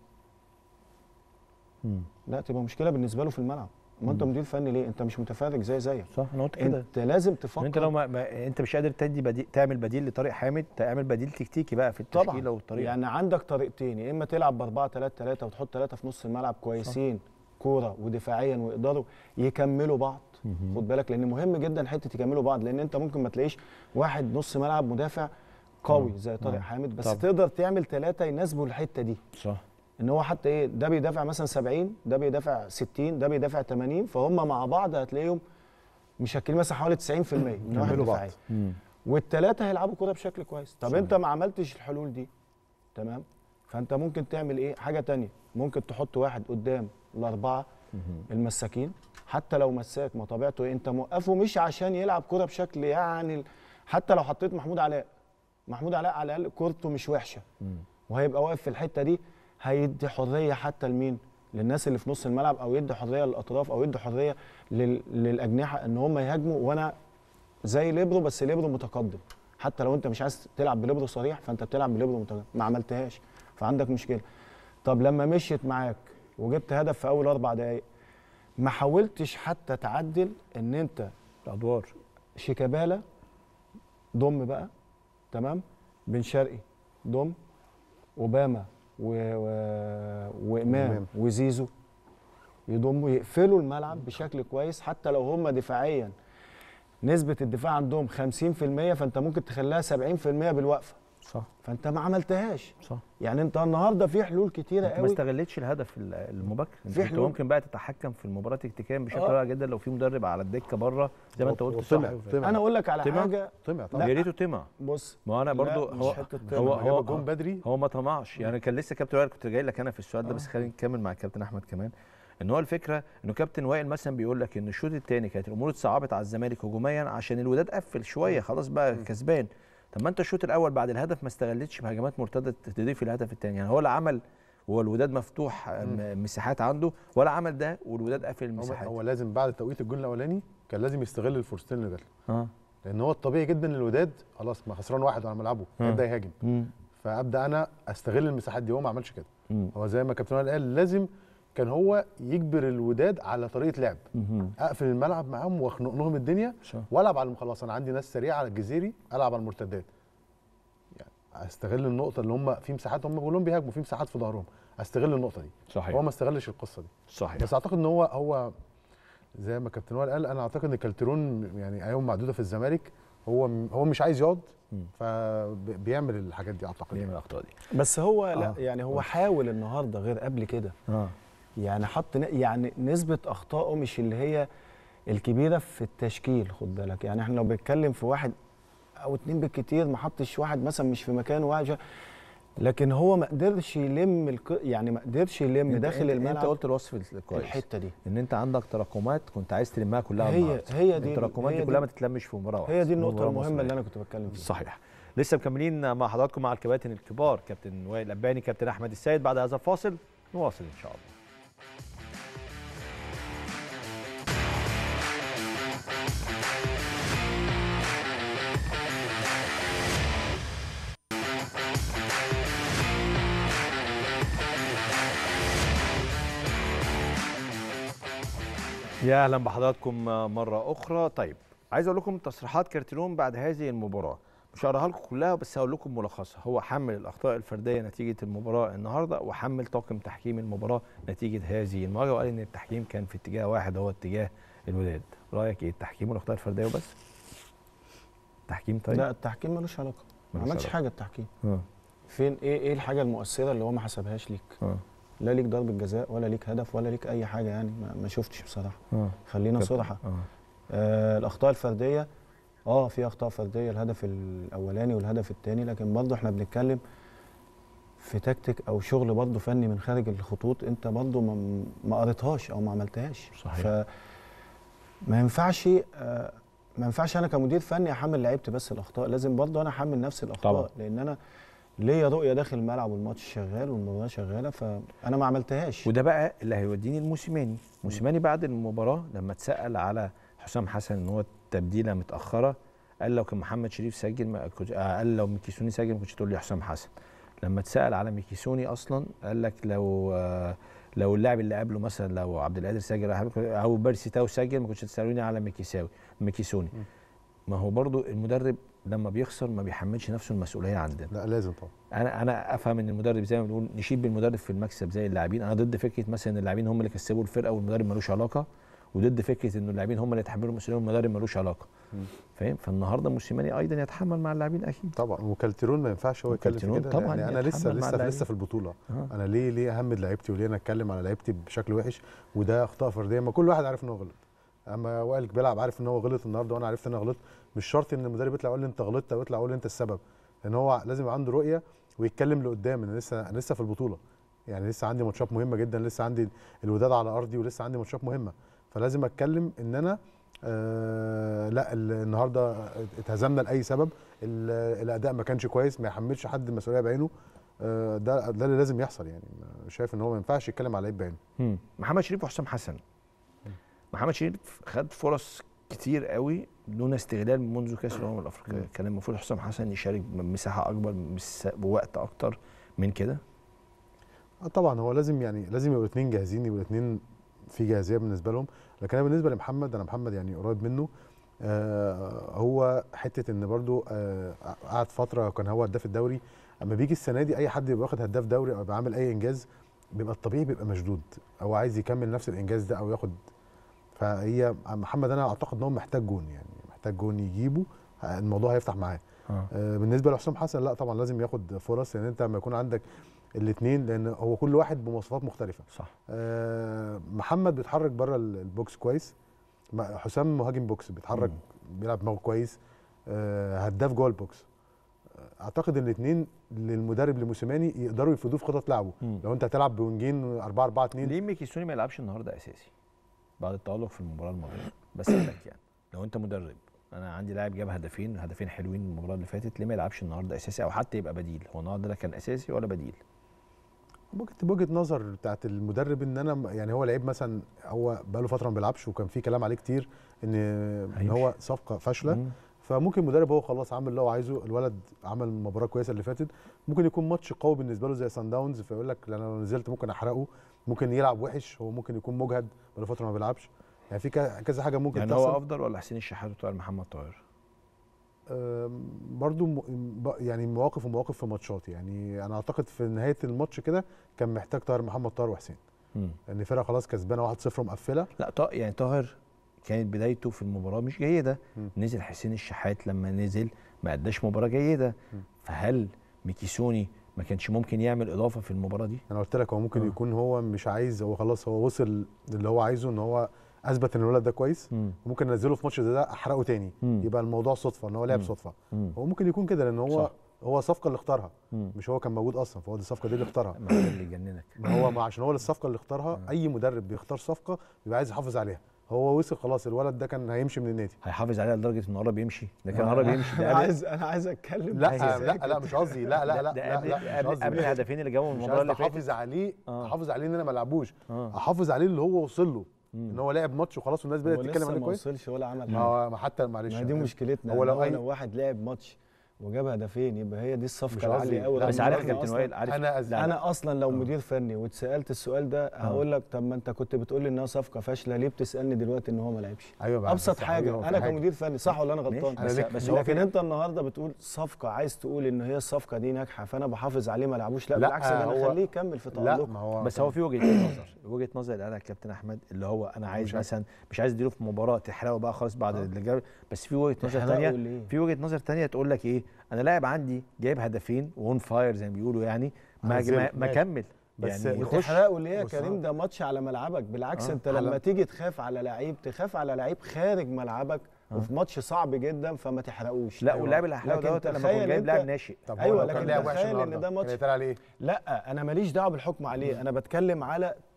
مم. لا تبقى مشكله بالنسبه له في الملعب ما انت مدير فني ليه انت مش متفرج زي زيك صح انا قلت كده انت لازم تفكر انت لو ما, ما انت مش قادر تدي بديل تعمل بديل لطارق حامد تعمل بديل تكتيكي بقى في التشكيله طبعا والطريقه يعني عندك طريقتين يا اما تلعب ب 4 3 3 وتحط ثلاثه في نص الملعب كويسين كوره ودفاعيا ويقدروا يكملوا بعض خد بالك لان مهم جدا حته يكملوا بعض لان انت ممكن ما تلاقيش واحد نص ملعب مدافع قوي زي طارق آه. حامد بس طبعا. تقدر تعمل ثلاثه يناسبوا الحته دي صح ان هو حتى ايه ده بيدافع مثلا 70 ده بيدافع 60 ده بيدافع 80 فهم مع بعض هتلاقيهم مشكلين مثلا حوالي 90% من نواحي يكملوا بعض. دفاعيه مم. والثلاثه هيلعبوا كوره بشكل كويس طب صحيح. انت ما عملتش الحلول دي تمام فانت ممكن تعمل ايه حاجه تانية ممكن تحط واحد قدام الاربعه المساكين حتى لو مساك ما طبيعته ايه انت موقفه مش عشان يلعب كوره بشكل يعني حتى لو حطيت محمود علاء محمود علاء على الاقل كورته مش وحشه وهيبقى واقف في الحته دي هيدي حريه حتى لمين للناس اللي في نص الملعب او يدي حريه للاطراف او يدي حريه لل... للاجنحه ان هم يهاجموا وانا زي ليبرو بس ليبرو متقدم حتى لو انت مش عايز تلعب بليبرو صريح فانت بتلعب بليبرو متقدم ما عملتهاش فعندك مشكله طب لما مشيت معاك وجبت هدف في اول اربع دقائق ما حاولتش حتى تعدل ان انت الادوار شيكابالا ضم بقى تمام بن شرقي ضم اوباما و... و... وامام وإمام. وزيزو يضموا يقفلوا الملعب بشكل كويس حتى لو هم دفاعيا نسبة الدفاع عندهم 50% فانت ممكن تخليها 70% بالوقفه صح فانت ما عملتهاش صح يعني انت النهارده في حلول كتيره انت ما قوي استغلتش الهدف ال- المبكر انت في كنت حلول. ممكن بقى تتحكم في المباراه تكتيكيا بشكل آه. رائع جدا لو في مدرب على الدكه بره زي ما انت قلت وطمع صح طمع انا اقول لك على طمع؟ حاجه طمع طبعا لا. يا ريته طمع بص ما انا برضو لا، مش هو حتة هو طمع. هو, جاب الجون هو, بدري هو ما طمعش يعني كان لسه كابتن وائل كنت جاي لك انا في السؤال ده بس خلينا نكمل مع الكابتن احمد كمان ان هو الفكره انه كابتن وائل مثلا بيقول لك ان الشوط الثاني كانت الامور اتصعبت على الزمالك هجوميا عشان الوداد قفل شويه خلاص بقى كسبان طب ما انت الشوط الاول بعد الهدف ما استغلتش بهجمات مرتده تضيف الهدف الثاني يعني هو لا عمل هو الوداد مفتوح م- مساحات عنده ولا عمل ده والوداد قافل هو, المساحات هو لازم بعد توقيت الجول الاولاني كان لازم يستغل الفرصتين اللي جات له اه لان هو الطبيعي جدا الوداد خلاص ما خسران واحد على ملعبه مم. هيبدا يهاجم مم. فابدا انا استغل المساحات دي هو ما عملش كده مم. هو زي ما كابتن وائل قال لازم كان هو يجبر الوداد على طريقه لعب مم. اقفل الملعب معاهم واخنق لهم الدنيا صح. والعب على خلاص انا عندي ناس سريعه على الجزيري العب على المرتدات يعني استغل النقطه اللي هم في مساحات هم كلهم بيهاجموا في مساحات في ظهرهم استغل النقطه دي صحيح هو ما استغلش القصه دي صحيح بس اعتقد ان هو هو زي ما كابتن وائل قال انا اعتقد ان كالترون يعني ايام معدوده في الزمالك هو هو مش عايز يقعد مم. فبيعمل الحاجات دي اعتقد ليه من الاخطاء دي بس هو لا آه. يعني هو حاول النهارده غير قبل كده اه يعني حط ن- يعني نسبة أخطائه مش اللي هي الكبيرة في التشكيل خد بالك يعني احنا لو بنتكلم في واحد أو اتنين بالكتير ما حطش واحد مثلا مش في مكانه واحد شا- لكن هو ما قدرش يلم الك... يعني ما قدرش يلم انت- داخل انت الملعب انت قلت الوصف الكويس الحتة دي ان انت عندك تراكمات كنت عايز تلمها كلها هي- النهاردة. هي دي- التراكمات هي دي دي- كلها ما تتلمش في مباراه واحده هي دي النقطة مباراة المهمة مصرية. اللي أنا كنت بتكلم فيها صحيح لسه مكملين مع حضراتكم مع الكباتن الكبار كابتن وائل الاباني كابتن احمد السيد بعد هذا الفاصل نواصل ان شاء الله يا اهلا بحضراتكم مره اخرى طيب عايز اقول لكم تصريحات كارتيرون بعد هذه المباراه مش هقراها لكم كلها بس هقول لكم ملخصها هو حمل الاخطاء الفرديه نتيجه المباراه النهارده وحمل طاقم تحكيم المباراه نتيجه هذه المواجهه وقال ان التحكيم كان في اتجاه واحد هو اتجاه الوداد رايك ايه التحكيم والاخطاء الفرديه وبس تحكيم طيب لا التحكيم ملوش علاقة ما ملوش عملش علاقة. حاجة التحكيم اه فين ايه ايه الحاجة المؤثرة اللي هو ما حسبهاش ليك اه لا ليك ضربة جزاء ولا ليك هدف ولا ليك أي حاجة يعني ما, ما شفتش بصراحة اه خلينا كابتن. صراحة اه آه الاخطاء الفرديه اه في اخطاء فرديه الهدف الاولاني والهدف الثاني لكن برضه احنا بنتكلم في تكتيك او شغل برضه فني من خارج الخطوط انت برضه ما, ما قريتهاش او ما عملتهاش صحيح. ف ما ينفعش آه ما ينفعش انا كمدير فني احمل لعيبتي بس الاخطاء لازم برضه انا احمل نفسي الاخطاء طبعا. لان انا ليا رؤيه داخل الملعب والماتش شغال والمباراه شغاله فانا ما عملتهاش وده بقى اللي هيوديني الموسيماني موسيماني بعد المباراه لما اتسال على حسام حسن ان هو التبديله متاخره قال لو كان محمد شريف سجل ما كنت آه، قال لو ميكيسوني سجل ما كنتش تقول لي حسام حسن لما اتسال على ميكيسوني اصلا قال لك لو آه، لو اللاعب اللي قبله مثلا لو عبد القادر سجل او بيرسي تاو سجل ما كنتش تسالوني على ميكيساوي ميكيسوني ما هو برضو المدرب لما بيخسر ما بيحملش نفسه المسؤوليه عندنا لا لازم طبعا انا انا افهم ان المدرب زي ما بنقول نشيد بالمدرب في المكسب زي اللاعبين انا ضد فكره مثلا ان اللاعبين هم اللي كسبوا الفرقه والمدرب ملوش علاقه وضد فكره ان اللاعبين هم اللي يتحملوا المسؤوليه والمدرب ملوش علاقه فاهم فالنهارده موسيماني ايضا يتحمل مع اللاعبين اكيد طبعا وكالترون ما ينفعش هو يتكلم في وكالترون كده طبعاً يعني انا يتحمل لسه مع لسه اللاعبين. لسه في البطوله آه. انا ليه ليه اهمد لعيبتي وليه انا اتكلم على لعيبتي بشكل وحش وده اخطاء فرديه ما كل واحد عارف ان هو غلط اما وائل بيلعب عارف ان هو غلط النهارده وانا عرفت ان انا غلط مش شرط ان المدرب يطلع يقول لي انت غلطت او يطلع يقول لي انت السبب لان هو لازم يبقى عنده رؤيه ويتكلم لقدام انا لسه انا لسه في البطوله يعني لسه عندي ماتشات مهمه جدا لسه عندي الوداد على ارضي ولسه عندي ماتشات مهمه فلازم اتكلم ان انا آه لا ال- النهارده اتهزمنا لاي سبب ال- الاداء ما كانش كويس ما يحملش حد المسؤوليه بعينه آه ده ده اللي لازم يحصل يعني شايف ان هو ما ينفعش يتكلم على لعيب بعينه مم. محمد شريف وحسام حسن محمد شريف خد فرص كتير قوي دون استغلال منذ كاس الامم الافريقيه كان المفروض حسام حسن يشارك بمساحه اكبر بمس- بوقت اكتر من كده آه طبعا هو لازم يعني لازم يبقوا الاثنين جاهزين يبقوا الاثنين في جاهزيه بالنسبه لهم لكن انا بالنسبه لمحمد انا محمد يعني قريب منه آه هو حته ان برضو آه قعد فتره كان هو هداف الدوري اما بيجي السنه دي اي حد يبقى واخد هداف دوري او يبقى عامل اي انجاز بيبقى الطبيعي بيبقى مشدود او عايز يكمل نفس الانجاز ده او ياخد فهي محمد انا اعتقد ان هو محتاج جون يعني محتاج جون يجيبه الموضوع هيفتح معاه آه. آه، بالنسبه لحسام حسن لا طبعا لازم ياخد فرص لان انت لما يكون عندك الاثنين لان هو كل واحد بمواصفات مختلفه صح آه، محمد بيتحرك بره ال- البوكس كويس ما- حسام مهاجم بوكس بيتحرك بيلعب دماغه كويس آه، هداف جوه البوكس آه، اعتقد ان الاثنين للمدرب لموسيماني يقدروا يفيدوه في خطط لعبه مم. لو انت هتلعب بوينجين 4 4 2 ليه ميكيسوني ما يلعبش النهارده اساسي بعد التالق في المباراه الماضيه بسالك يعني لو انت مدرب انا عندي لاعب جاب هدفين هدفين حلوين المباراه اللي فاتت ليه ما يلعبش النهارده اساسي او حتى يبقى بديل هو النهارده لا كان اساسي ولا بديل ممكن تبقى وجهه نظر بتاعت المدرب ان انا م- يعني هو لعيب مثلا هو بقاله فتره ما بيلعبش وكان في كلام عليه كتير ان ان هيمشي. هو صفقه فاشله مم. فممكن المدرب هو خلاص عمل اللي هو عايزه الولد عمل مباراه كويسه اللي فاتت ممكن يكون ماتش قوي بالنسبه له زي سان داونز فيقول لك لا انا لو نزلت ممكن احرقه ممكن يلعب وحش هو ممكن يكون مجهد بقاله فتره ما بيلعبش يعني في ك- كذا حاجه ممكن يعني تحصل هو افضل ولا حسين الشحات وطاهر محمد طاهر أم، برضو م- ب- يعني مواقف ومواقف في ماتشات يعني انا اعتقد في نهايه الماتش كده كان محتاج طاهر محمد طاهر وحسين مم. لان الفرقه خلاص كسبانه 1-0 ومقفله لا طا يعني طاهر كانت بدايته في المباراه مش جيده مم. نزل حسين الشحات لما نزل ما اداش مباراه جيده مم. فهل ميكيسوني ما كانش ممكن يعمل اضافه في المباراه دي انا قلت لك هو ممكن آه. يكون هو مش عايز هو خلاص هو وصل للي هو عايزه ان هو اثبت ان الولد ده كويس مم. وممكن انزله في ماتش زي ده احرقه تاني مم. يبقى الموضوع صدفه ان هو لعب مم. صدفه مم. هو ممكن يكون كده لان هو صح. هو الصفقه اللي اختارها مم. مش هو كان موجود اصلا فهو دي الصفقه دي اللي اختارها ما هو ده اللي يجننك ما هو ما عشان هو الصفقه اللي اختارها اي مدرب بيختار صفقه بيبقى عايز يحافظ عليها هو وصل خلاص الولد ده كان هيمشي من النادي هيحافظ عليها لدرجه انه قرب يمشي ده كان قرب يمشي ده انا قبل عايز انا عايز اتكلم لا عايز لا لا مش قصدي لا لا لا ده لا قبل لا مش قبل, قصدي. قبل الهدفين اللي جابهم مش المباراه عايز اللي فاتت احافظ عليه آه. احافظ عليه ان انا ما العبوش آه. احافظ عليه اللي هو وصل له مم. ان هو لعب ماتش وخلاص والناس بدات هو تتكلم لسه عليه ما كويس وصلش ولا عمل ما حاجه هو ما حتى معلش ما هي دي مشكلتنا هو هو لو لو أي- لو واحد لعب ماتش وجاب هدفين يبقى هي دي مش الصفقه قصدي. العاليه قوي لا، بس أنا عارف يا قصدي كابتن أصلاً- وائل عارف انا أز... لا، انا اصلا لو آه. مدير فني واتسالت السؤال ده هقول لك طب ما انت كنت بتقول لي انها صفقه فاشله ليه بتسالني دلوقتي ان هو ما لعبش ايوه بقى، ابسط بس حبيبي، هو حاجه في انا كمدير فني صح ولا انا ماشي، غلطان أنا بس, ليك- بس هو لكن في انت النهارده بتقول صفقه عايز تقول ان هي الصفقه دي ناجحه فانا بحافظ عليه ما لعبوش لا, لا، بالعكس ده انا هو- اخليه يكمل في لا تالقه ما هو بس هو في وجهه نظر وجهه نظر اللي قالها الكابتن احمد اللي هو انا عايز مش عارف. مثلا مش عايز اديله في مباراه تحرقه بقى خلاص بعد اللي جاب بس في وجهه نظر تحرقه ثانيه ليه؟ في وجهه نظر ثانيه تقول لك ايه انا لاعب عندي جايب هدفين وون فاير زي ما بيقولوا يعني ما هنزله، ما, ما ماشي. كمل بس يعني يخش وتحرقه ليه يا بص، كريم ده ماتش على ملعبك بالعكس آه، انت على- لما تيجي تخاف على لعيب تخاف على لعيب خارج ملعبك وفي ماتش صعب جدا فما تحرقوش لا أيوة. واللاعب اللي هحلاوه لكن دوت لما تخيل يكون جايب أنت- لاعب ناشئ طب أيوة، هو لو كان لكن لعب وحش تخيل إن النهاردة، ده كان ماتش- هيتقال عليه لا انا ماليش دعوه بالحكم عليه انا بتكلم على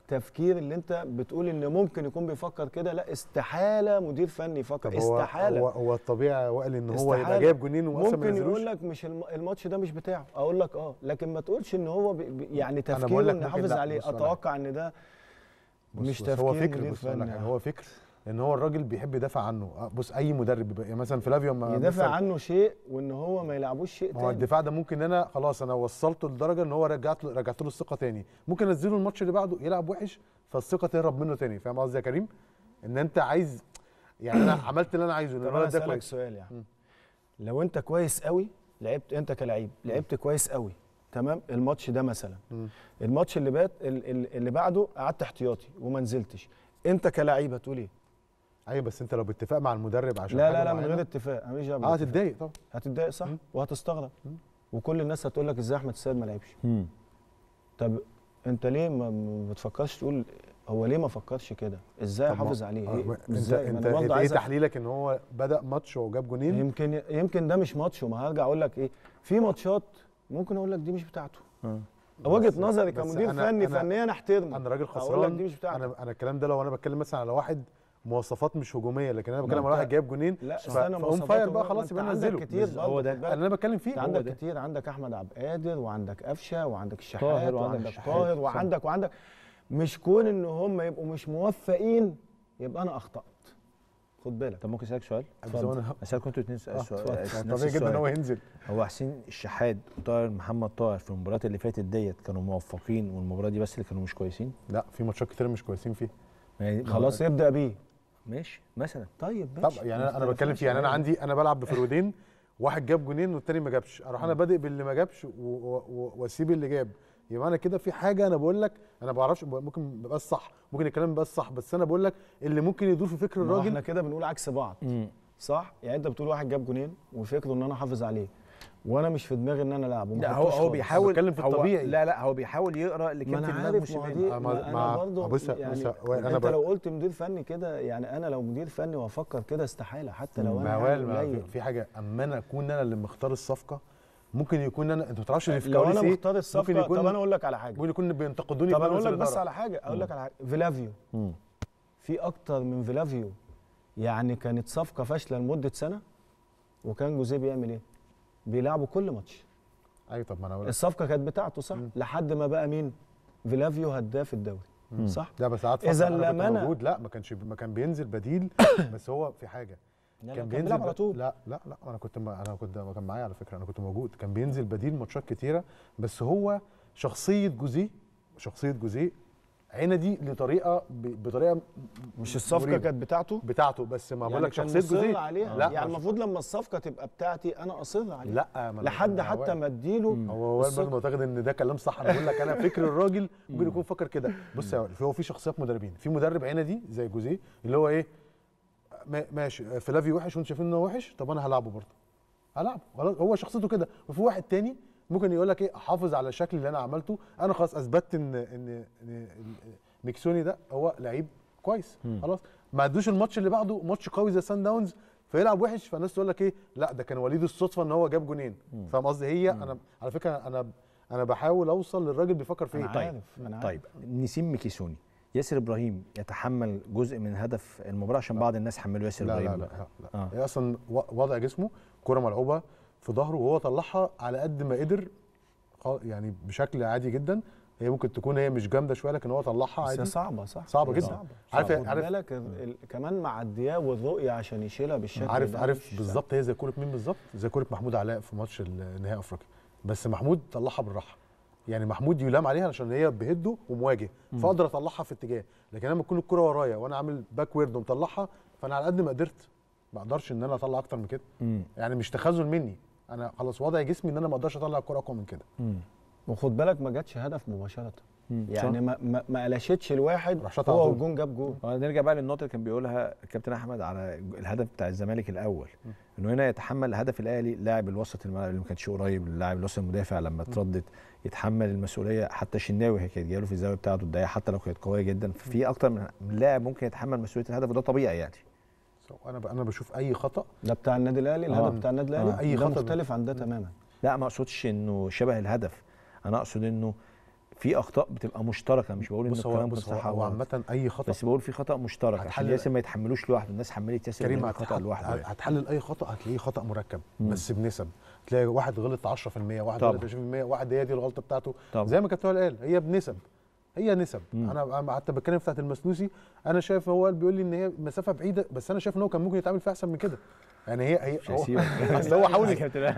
التفكير اللي انت بتقول ان ممكن يكون بيفكر كده لا استحاله مدير فني يفكر طب هو استحاله هو, هو الطبيعي وائل ان هو يبقى استحالة. جايب جونين واصلا ما ممكن يقول ينزلوش لك مش الم- الماتش ده مش بتاعه اقول لك اه لكن ما تقولش ان هو بي بي- يعني بقول تفكيره لك ان ممكن يحافظ لا، عليه بص أقول لك. اتوقع ان ده بص مش بص هو تفكير فكر مدير بص أقول لك فني. حاجة، هو فكر ان هو الراجل بيحب يدافع عنه آه، بص اي مدرب بيبقى- يعني مثلا فلافيو ما يدافع مثلاً- عنه شيء وان هو ما يلعبوش شيء ما هو تاني الدفاع ده ممكن انا خلاص انا وصلته لدرجه ان هو رجعت له رجعت له الثقه تاني ممكن انزله الماتش اللي بعده يلعب وحش فالثقه تهرب منه تاني فاهم قصدي يا كريم ان انت عايز يعني انا عملت اللي انا عايزه ان طب انا الولد ده اسالك كويس سؤال يعني مم. لو انت كويس قوي لعبت انت كلعيب لعبت كويس قوي تمام الماتش ده مثلا مم. الماتش اللي بات ال- ال- اللي بعده قعدت احتياطي وما نزلتش انت كلعيب هتقول ايه ايوه بس انت لو باتفاق مع المدرب عشان لا حاجة لا لا من معينة، غير اتفاق انا ماليش دعوه اه بالاتفاق. هتتضايق طبعا هتتضايق صح مم. وهتستغرب مم. وكل الناس هتقول لك ازاي احمد السيد ما لعبش طب انت ليه ما- ما بتفكرش تقول هو ليه ما فكرش كده ازاي طب ما- احافظ عليه آه، إيه؟ ما- انت ازاي ما انت انا برضه انت ايه عايز أف- تحليلك ان هو بدا ماتش وجاب جونين يمكن يمكن ده مش ماتش وما هرجع اقول لك ايه في ماتشات ممكن اقول لك دي مش بتاعته وجهه نظري بس كمدير أنا- فني أنا- فنيا احترمه انا راجل اقول لك خسران دي مش بتاعته انا انا الكلام ده لو انا بتكلم مثلا على واحد مواصفات مش هجوميه لكن انا ما بتكلم على أنت- واحد جايب جونين لا ف- استنى فقوم مواصفاته فاير بقى ما خلاص أنت يبقى عندك نزله كتير بالظبط. برضه، هو ده. خد بالك. اللي انا بتكلم فيه انت هو عندك ده. كتير عندك احمد عبد القادر وعندك قفشه وعندك الشحات طاهر وعندك وعندك الشحات، طاهر صح. وعندك وعندك مش كون ان هم يبقوا مش موفقين يبقى انا اخطات خد بالك طب ممكن اسالك سؤال؟ بس هو أنا- اسالكم انتوا الاثنين سؤال آه، سؤال- اتفضل. نفس طبيعي جدا ان هو السؤال. ينزل هو حسين الشحات وطاهر محمد طاهر في المباريات اللي فاتت ديت كانوا موفقين والمباراه دي بس اللي كانوا مش كويسين لا في ماتشات كتير مش كويسين فيه يعني خلاص يبدا بيه ماشي مثلا طيب طب ماشي يعني انا انا ما بتكلم اختلفناش فيه يعني انا عليه. عندي انا بلعب بفرودين واحد جاب جونين والتاني ما جابش اروح انا بادئ باللي ما جابش و- و- و- واسيب اللي جاب يبقى انا كده في حاجه انا بقول لك انا ما بعرفش ممكن ما يبقاش صح ممكن الكلام ما يبقاش صح بس انا بقول لك اللي ممكن يدور في فكر ما هو احنا الراجل كده بنقول عكس بعض صح يعني انت بتقول واحد جاب جونين وفكره ان انا احافظ عليه وانا مش في دماغي ان انا العب وما لا هو أحطوش هو خالص. بيحاول بتكلم في هو- الطبيعي. لا لا هو بيحاول يقرا اللي ما كان انا في دماغ عارف ما هو موسيماني دي آه، ما- ما ما- انا برضه بص- يعني بص- أنا انت ب- لو قلت مدير فني كده يعني انا لو مدير فني وافكر كده استحاله حتى لو انا موال يعني ما قليل. في- في حاجه اما انا اكون انا اللي مختار الصفقه ممكن يكون انا انت ما تعرفش اللي في لو انا كواليس إيه؟ مختار ممكن الصفقه يكون طب انا اقول لك على حاجه ممكن يكون بينتقدوني طب في انا اقول مجلس لك بس الإدارة. على حاجه اقول لك على حاجه فيلافيو في اكتر من فيلافيو يعني كانت صفقه فاشله لمده سنه وكان جوزيه بيعمل ايه بيلعبوا كل ماتش ايوه طب ما انا اقول لك الصفقه كانت بتاعته صح مم. لحد ما بقى مين فيلافيو هداف الدوري صح لا بس قعدت إذا فترة أنا كنت لما أنا- موجود لا ما كانش ما كان بينزل بديل بس هو في حاجه لا، لا، كان كان بينزل بيلعب ب- على طول. لا لا لا انا كنت ما انا كنت ما كان معايا على فكره انا كنت موجود كان بينزل بديل ماتشات كتيره بس هو شخصيه جوزيه شخصيه جوزيه عندي لطريقه ب- بطريقه مش الصفقه مريبة. كانت بتاعته بتاعته بس ما بقول يعني لك كان شخصيه مصر جوزيه عليها لا يعني مش- المفروض لما الصفقه تبقى بتاعتي انا اصر عليها لا ما أنا- لحد أنا حتى واقف. ما اديله هو هو الثقة. برضه معتقد ان ده كلام صح انا بقول لك انا فكر الراجل ممكن يكون فكر كده بص يا وائل، هو في شخصيات مدربين في مدرب عندي زي جوزيه اللي هو ايه ما- ماشي فلافي وحش وانتوا شايفين ان هو وحش طب انا هلعبه برضه هلعبه خلاص هو شخصيته كده وفي واحد تاني ممكن يقول لك ايه احافظ على الشكل اللي انا عملته انا خلاص اثبتت ان ان ان ميكسوني ده هو لعيب كويس خلاص ما ادوش الماتش اللي بعده ماتش قوي زي سان داونز فيلعب وحش فالناس تقول لك ايه لا ده كان وليد الصدفه ان هو جاب جونين فاهم قصدي هي انا على فكره انا انا بحاول اوصل للراجل بيفكر في أنا ايه عارف، أنا عارف. طيب نسيم ميكيسوني ياسر ابراهيم يتحمل جزء من هدف المباراه عشان بعض الناس حملوا ياسر لا ابراهيم لا لا, بقى. لا, لا. آه. هي اصلا و- وضع جسمه كره ملعوبه في ظهره وهو طلعها على قد ما قدر خ- يعني بشكل عادي جدا هي ممكن تكون هي مش جامده شويه لكن هو طلعها بس هي عادي صعبه صح صعبة هي جدا. صعبه عارف- عارف خد عارف- بالك ال- ال- كمان معدياه والرؤيه عشان يشيلها بالشكل عارف ده عارف مش بالظبط هي زي كوره مين بالظبط زي كوره محمود علاء في ماتش ال- نهائي افريقيا بس محمود طلعها بالراحه يعني محمود يلام عليها عشان هي بهده ومواجه فاقدر اطلعها في اتجاه لكن لما تكون الكره ورايا وانا عامل باك ويرد ومطلعها فانا على قد ما قدرت ما اقدرش ان انا اطلع اكتر من كده مم. يعني مش تخاذل مني انا خلاص وضع جسمي ان انا ما اقدرش اطلع الكره اقوى من كده مم. وخد بالك ما جاتش هدف مباشره مم. يعني ما ما, ما قلشتش الواحد راح شاط على هو طول. والجون جاب جون آه، نرجع بقى للنقطه اللي كان بيقولها الكابتن احمد على الهدف بتاع الزمالك الاول انه هنا يتحمل هدف الاهلي لاعب الوسط الملعب اللي ما كانش قريب اللاعب الوسط المدافع لما اتردد يتحمل المسؤوليه حتى شناوي هي كانت جايه له في الزاويه بتاعته الدقيقه حتى لو كانت قويه جدا ففي اكتر من من لاعب ممكن يتحمل مسؤوليه الهدف وده طبيعي يعني So انا ب- انا بشوف اي خطا ده بتاع النادي الاهلي آه. الهدف بتاع النادي الاهلي آه، أي ده خطأ ده. مختلف عن ده تماما لا ما اقصدش انه شبه الهدف انا اقصد انه في اخطاء بتبقى مشتركه مش بقول ان بص هو الكلام بص هو, صح هو أو غلط. عامه اي خطا بس بقول في خطا مشترك عشان هتحلل- ياسر ما يتحملوش لوحده الناس حملت ياسر كريم كريم خطا هتحل- لوحده يعني. هتحلل اي خطا هتلاقيه خطا مركب بس بنسب تلاقي واحد غلط 10% واحد طبعا. غلط 20% واحد هي دي الغلطه بتاعته طبعا. زي ما كابتن وائل قال هي بنسب هي نسب مم. انا أنا حتى بتكلم بتاعت المسلوسي انا شايف هو بيقول لي ان هي مسافه بعيده بس انا شايف ان هو كان ممكن يتعامل فيها احسن من كده يعني هي هي مش هو- هيسيبك. اصل هو حاول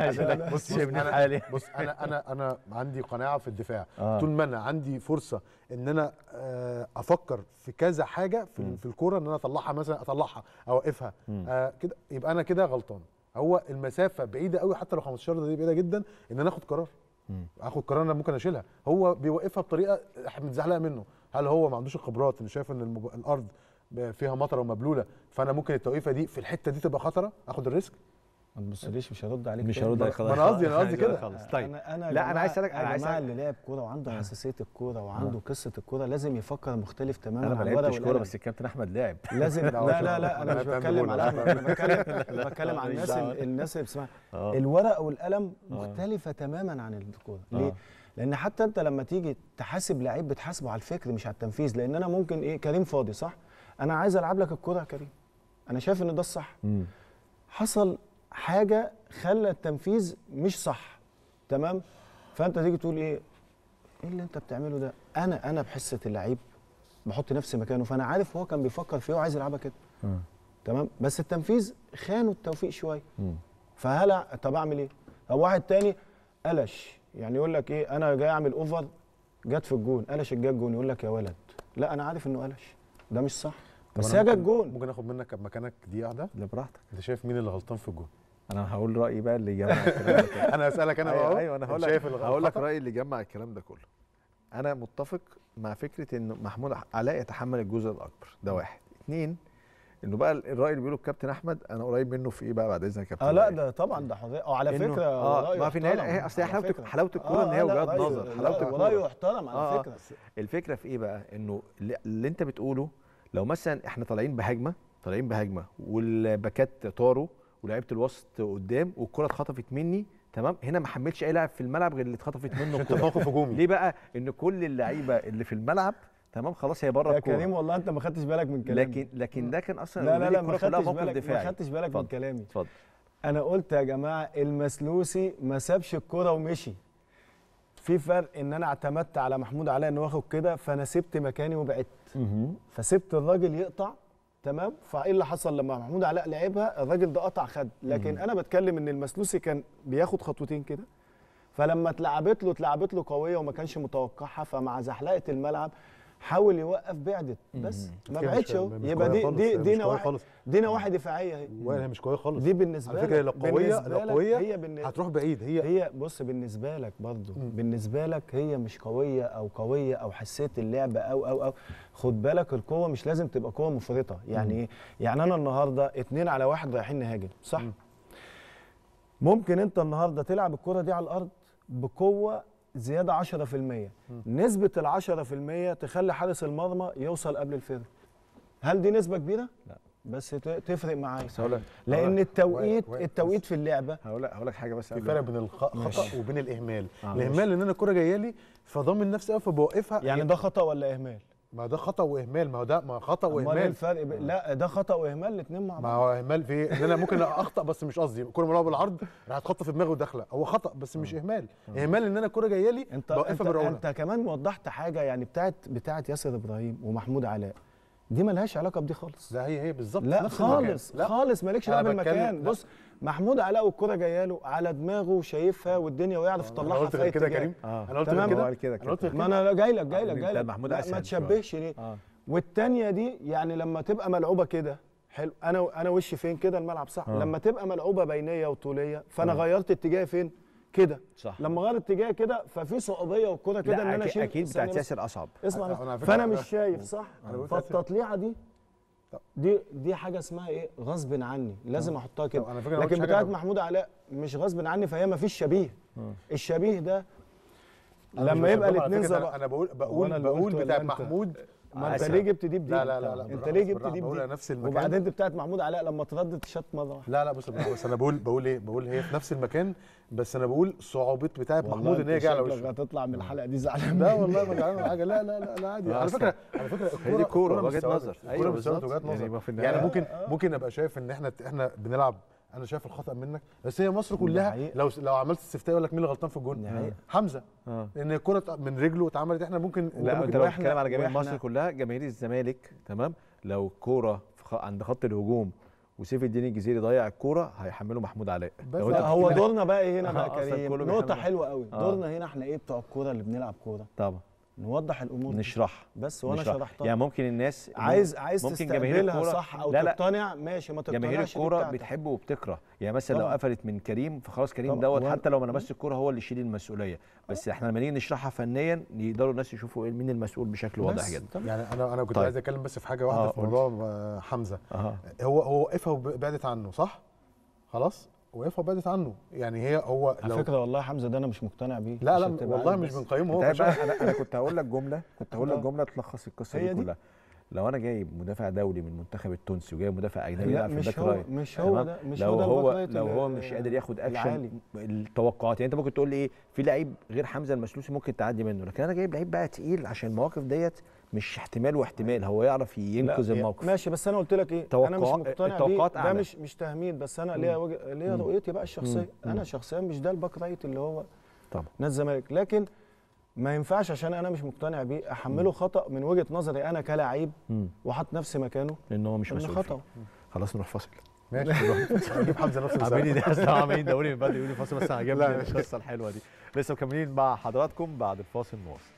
بص بص شايفني انا حالي بص انا انا انا عندي قناعه في الدفاع آه. طول ما انا عندي فرصه ان انا آه، افكر في كذا حاجه في مم. ال- في الكوره ان انا اطلعها مثلا اطلعها اوقفها مم. آه كده يبقى انا كده غلطان هو المسافه بعيده قوي حتى لو 15 دي بعيده جدا ان انا اخد قرار مم. اخد قرار انا ممكن اشيلها هو بيوقفها بطريقه احنا متزحلقه منه هل هو ما عندوش الخبرات ان شايف ان المج... الارض ب- فيها مطره ومبلوله فانا ممكن التوقيفه دي في الحته دي تبقى خطره اخد الريسك ما تبصليش مش هرد عليك مش تاني. هرد عليك ما خلاص أنا قصدي- أنا قصدي كده. خلاص طيب انا انا يا لا، أنا جماعة- عايز أسألك- أنا يا عايز جماعه أسألك- اللي لعب كوره وعنده حساسيه الكوره وعنده قصه الكوره لازم يفكر مختلف تماما انا ما عن الورق لعبتش كوره والقلم. بس الكابتن احمد لعب لازم لا، هو لا شاطر. لا لا انا أنا مش فاهم بتكلم بقول على أنا احمد انا بتكلم أنا بتكلم عن ماليش الناس دعوة. ال- الناس اللي بتسمع آه. الورق والقلم آه. مختلفه تماما عن الكوره آه. ليه لان حتى انت لما تيجي تحاسب لعيب بتحاسبه على الفكر مش على التنفيذ لان انا ممكن ايه كريم فاضي صح انا عايز العب لك الكوره يا كريم انا شايف ان ده الصح مم. حصل حاجه خلى التنفيذ مش صح تمام فانت تيجي تقول ايه ايه اللي انت بتعمله ده انا انا بحسه اللعيب بحط نفسي مكانه فانا عارف هو كان بيفكر فيه وعايز يلعبها كده آه. تمام بس التنفيذ خانوا التوفيق شويه مم. فهلا طب اعمل ايه طب واحد تاني قلش يعني يقول لك ايه انا جاي اعمل اوفر جت في الجون قلش الجا الجون يقول لك يا ولد لا انا عارف انه قلش ده مش صح طب بس أنا هي جت ممكن- جون ممكن اخد منك مكانك دقيقه واحده لا براحتك انت شايف مين اللي غلطان في الجون انا هقول رايي بقى اللي جمع الكلام ده كله. انا اسالك انا ايوه أهو. ايوه انا أنت هقول شايف لك الغ- هقول لك الخطأ؟ رايي اللي جمع الكلام ده كله انا متفق مع فكره ان محمود علاء يتحمل الجزء الاكبر ده واحد اثنين انه بقى الراي اللي بيقوله الكابتن احمد انا قريب منه في ايه بقى بعد اذنك يا كابتن اه لا وائل. ده طبعا ده حضرتك او على إنه- فكره آه، رأيه ما في النهاية يحترم، هي- أصل هي على حلاوة- فكرة. حلاوة الكورة إن هي لا، وجهات رأيه- نظر، لا، حلاوة الكورة. ورأيه يحترم على آه، آه. فكره الفكره في ايه بقى انه اللي- اللي انت بتقوله لو مثلا احنا طالعين بهجمه طالعين بهجمه والباكات طاروا ولعيبه الوسط قدام والكره اتخطفت مني تمام هنا ما حملش اي لاعب في الملعب غير اللي اتخطفت منه عشان انت في الكره موقف هجومي ليه بقى ان كل اللعيبه اللي في الملعب تمام خلاص هي بره يا الكوره كريم والله انت ما خدتش بالك من كلامي لكن لكن ده كان اصلا لا لا already لا ما الكرة كلها خدتش موقف بالك ما دفاعي. خدتش بالك من اتفضل. كلامي اتفضل انا قلت يا جماعه المسلوسي ما سابش الكرة ومشي في فرق ان انا اعتمدت على محمود علاء انه واخد كده فانا سبت مكاني وبعدت فسبت الراجل يقطع تمام فايه اللي حصل لما محمود علاء لعبها الراجل ده قطع خد لكن انا بتكلم ان المسلوسي كان بياخد خطوتين كده فلما اتلعبت له اتلعبت له قويه وما كانش متوقعها فمع زحلقه الملعب حاول يوقف بعدت بس ما هي مش- بعدش اهو مش يبقى قوية دي خالص، دي هي مش دي قوية نواحي خالص. دي نواحي دفاعيه اهي وهي مش قويه خالص دي بالنسبه على فكره لك لو قويه بالنسبة لو لك قويه هي بالن- هتروح بعيد هي هي بص بالنسبه لك برضو بالنسبه لك هي مش قويه او قويه او حسيت اللعبه او او او خد بالك القوه مش لازم تبقى قوه مفرطه يعني ايه يعني انا النهارده اتنين على واحد رايحين نهاجم صح ممكن انت النهارده تلعب الكره دي على الارض بقوه زياده 10% نسبه ال 10% تخلي حارس المرمى يوصل قبل الفرق هل دي نسبه كبيره لا. بس ت- تفرق معايا بس هقول لك لان التوقيت واقف- التوقيت في اللعبه هقول لك هقول لك حاجه بس في قبل فرق ما- بين الخطا ماشي. وبين الاهمال آه، الاهمال ان انا الكره جايه لي فضامن نفسي قوي فبوقفها يعني هي- ده خطا ولا اهمال ما ده خطا واهمال ما هو ده ما خطا امال ايه واهمال الفرق ب... لا ده خطا واهمال الاثنين مع ما بعض هو اهمال في إيه؟ ان انا ممكن اخطا بس مش قصدي الكره ملعوبه بالعرض راح تخطف في دماغي وداخله هو خطا بس مش اهمال اهمال ان انا الكره جايه لي انت انت, بوقفها بالرؤونه انت كمان وضحت حاجه يعني بتاعت بتاعت ياسر ابراهيم ومحمود علاء دي ملهاش علاقه بدي خالص ده هي هي بالظبط لا نفس المكان. خالص لا خالص مالكش أنا دعوه بتكلم- بالمكان لا. بص محمود علاء والكره جايه له على دماغه وشايفها والدنيا ويعرف انا يطلعها قلت في غير اي كده يا اتجاه كريم آه. انا قلت تمام. غير هو كده قال كده انا قلت كده. غير ما كده انا جاي لك جاي آه، لك دي جاي بتاعت لك محمود لا أسعد ما شوية. تشبهش دي اه والتانية دي يعني لما تبقى ملعوبه كده حلو انا انا وشي فين كده الملعب صح آه. لما تبقى ملعوبه بينيه وطوليه فانا غيرت اتجاهي فين كده صح لما غير اتجاهي كده ففي صعوبيه والكره كده ان لا انا أكيد- اشيل اكيد ثانية بتاعت بس. ياسر اصعب اسمع أنا- بس. أنا على فكرة فانا أنا- مش شايف صح أنا بقول تأثير. فالتطليعه دي دي دي حاجه اسمها ايه غصب عني لازم احطها كده طب أنا فكرة ما قلتش لكن حاجة بتاعت أنا- محمود علاء مش غصب عني فهي ما فيش شبيه الشبيه ده أنا مش لما يبقى بشبهه على الاثنين فكرة، زي أنا- بعض انا بقول وأنا بقول اللي بقول قلت ولا بتاع أنت؟ محمود ما انت أسهل. ليه جبت دي بدي لا لا لا, لا انت بالراحة ليه بس جبت بالراحة. دي بقول بدي نفس المكان وبعدين دي بتاعت محمود علاء لما تردد شط مره واحده لا لا بص بص انا بقول بقول ايه بقول هي في نفس المكان بس انا بقول صعوبه بتاعت محمود ان هي جايه على شكلك وشه هتطلع من الحلقه دي زعلان لا والله ما جعان ولا حاجه لا لا لا, لا عادي لا على أصلاً. فكره على فكره هي دي كورة، مش وجهة ثوابت. نظر. الكوره أيوة مش ثوابت، بالظبط. وجهات يعني نظر ما في النهاية. يعني ممكن آه. ممكن ابقى شايف ان احنا احنا بنلعب انا شايف الخطا منك بس هي مصر كلها حقيقة. لو لو عملت استفتاء يقول لك مين اللي غلطان في دي الجون حقيقة. حمزه اه لان الكره من رجله اتعملت احنا ممكن لا ممكن انت لو وإحنا- بتتكلم على جماهير وإحنا- مصر كلها جماهير الزمالك تمام لو الكوره في خ- عند خط الهجوم وسيف الدين الجزيري ضيع الكوره هيحملوا محمود علاء بس لو لا، انت لا هو بتتكلم- دورنا بقى ايه هنا آه، بقى أصلاً كريم كله نقطه بيحمل. حلوه قوي آه. دورنا هنا احنا ايه بتوع الكوره اللي بنلعب كوره طبعا نوضح الامور دي. نشرح بس وانا نشرح. شرحتها يعني ممكن الناس عايز عايز ممكن جماهير تستقبلها الكورة- صح او لا لا. تقتنع ماشي ما تقتنعش جماهير دي الكوره بتاعتك. بتحب وبتكره يعني مثلا لو طبعاً. قفلت من كريم فخلاص كريم طبعاً. دوت وأنا- حتى لو ما لمسش الكوره هو اللي يشيل المسؤوليه بس احنا لما نيجي نشرحها فنيا يقدروا الناس يشوفوا إيه مين المسؤول بشكل واضح بس جدا طبعاً. يعني انا انا كنت طيب. عايز اتكلم بس في حاجه واحده آه، في قول. موضوع آه، حمزه اه هو هو وقفها وبعدت عنه صح خلاص وقفها وبعدت عنه يعني هي هو على لو فكره والله حمزه ده انا مش مقتنع بيه لا عشان لا تبقى والله عارف مش بس. بنقيمه هو انت عارف كشخص. بقى انا انا كنت هقول لك جمله كنت هقول لك آه. جمله تلخص القصه هي دي دي. كلها لو انا جايب مدافع دولي من المنتخب التونسي وجايب مدافع اجنبي لا يلعب في مش الباك هو رايت مش هو تمام؟ ده مش لو هو ده هو الباك رايت لو ال- هو مش قادر ياخد اكشن العالي. التوقعات يعني انت ممكن تقول لي ايه في لعيب غير حمزه المسلوسي ممكن تعدي منه لكن انا جايب لعيب بقى تقيل عشان المواقف ديت مش احتمال واحتمال هو يعرف ينقذ لا، الموقف ماشي بس انا قلت لك ايه توقع- انا مش مقتنع بيه التوقعات ده أعلى. مش مش تهميد بس انا ليا وجه ليا مم. رؤيتي بقى الشخصيه مم. انا شخصيا مش ده الباك رايت اللي هو طبعا نادي الزمالك لكن ما ينفعش عشان انا مش مقتنع بيه احمله خطا من وجهه نظري انا كلاعب مم. واحط نفسي مكانه لان هو مش ان مسؤول خطا فيه. خلاص نروح فاصل ماشي نجيب حمزه نفس عمالين المساحه يدرسوا عمالين يدوروا من بدري يقولوا فاصل بس لا، عجبني ماشي. القصه الحلوه دي لسه مكملين مع حضراتكم بعد الفاصل نواصل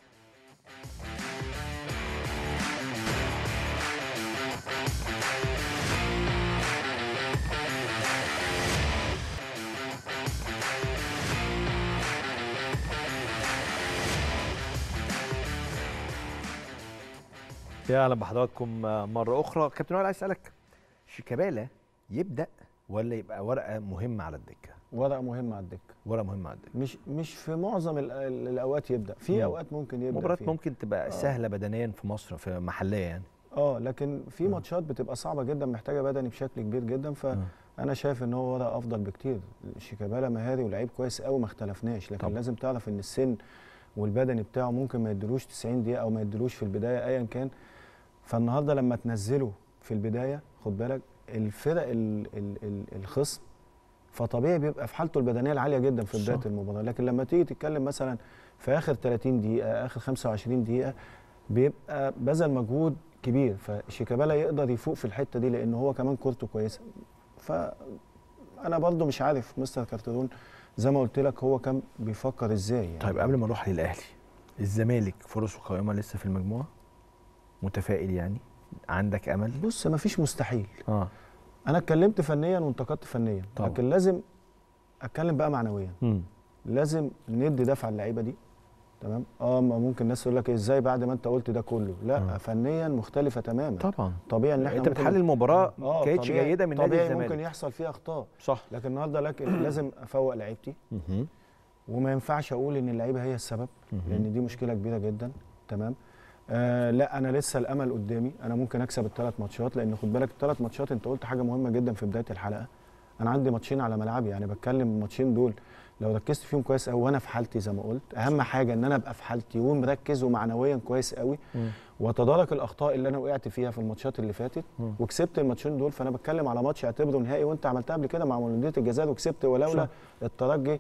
يا اهلا بحضراتكم مره اخرى كابتن وائل عايز اسالك شيكابالا يبدا ولا يبقى ورقه مهمه على الدكه ورقه مهمه على الدكه ورقه مهمه على الدكه مش مش في معظم ال- ال- الاوقات يبدا في مم. اوقات ممكن يبدا مباريات فيها. ممكن تبقى سهله بدنيا في مصر في محليه يعني اه لكن في ماتشات بتبقى صعبه جدا محتاجه بدني بشكل كبير جدا فانا شايف ان هو ورقه افضل بكتير شيكابالا مهاري ولعيب كويس قوي ما اختلفناش لكن طبعا. طبعا. لازم تعرف ان السن والبدني بتاعه ممكن ما يدلوش 90 دقيقه او ما يدلوش في البدايه ايا كان فالنهارده لما تنزله في البدايه خد بالك الفرق ال ال ال الخصم فطبيعي بيبقى في حالته البدنيه العاليه جدا في بدايه صح. المباراه لكن لما تيجي تتكلم مثلا في اخر 30 دقيقه اخر 25 دقيقه بيبقى بذل مجهود كبير فشيكابالا يقدر يفوق في الحته دي لان هو كمان كورته كويسه فانا برضو مش عارف مستر كارترون زي ما قلت لك هو كان بيفكر ازاي يعني طيب قبل ما نروح للاهلي الزمالك فرصه قائمه لسه في المجموعه متفائل يعني عندك امل بص مفيش مستحيل اه انا اتكلمت فنيا وانتقدت فنيا طبعا. لكن لازم اتكلم بقى معنويا امم لازم ندي دفعه اللعيبه دي تمام اه ما ممكن الناس تقول لك ازاي بعد ما انت قلت ده كله لا آه. فنيا مختلفه تماما طبعا طبيعي ان احنا انت ممكن- بتحلل مباراه آه، ما كانتش طبيعي- جيده من نادي طبيعي الزمالك ممكن يحصل فيها اخطاء صح لكن النهارده لكن لازم افوق لعيبتي مهم. وما ينفعش اقول ان اللعيبه هي السبب مهم. لان دي مشكله كبيره جدا تمام آه لا انا لسه الامل قدامي انا ممكن اكسب الثلاث ماتشات لان خد بالك الثلاث ماتشات انت قلت حاجه مهمه جدا في بدايه الحلقه انا عندي ماتشين على ملعبي يعني بتكلم الماتشين دول لو ركزت فيهم كويس قوي وانا في حالتي زي ما قلت اهم حاجه ان انا ابقى في حالتي ومركز ومعنويا كويس قوي مم. واتدارك الاخطاء اللي انا وقعت فيها في الماتشات اللي فاتت مم. وكسبت الماتشين دول فانا بتكلم على ماتش اعتبره نهائي وانت عملتها قبل كده مع مولوديه الجزائر وكسبت ولولا صح. الترجي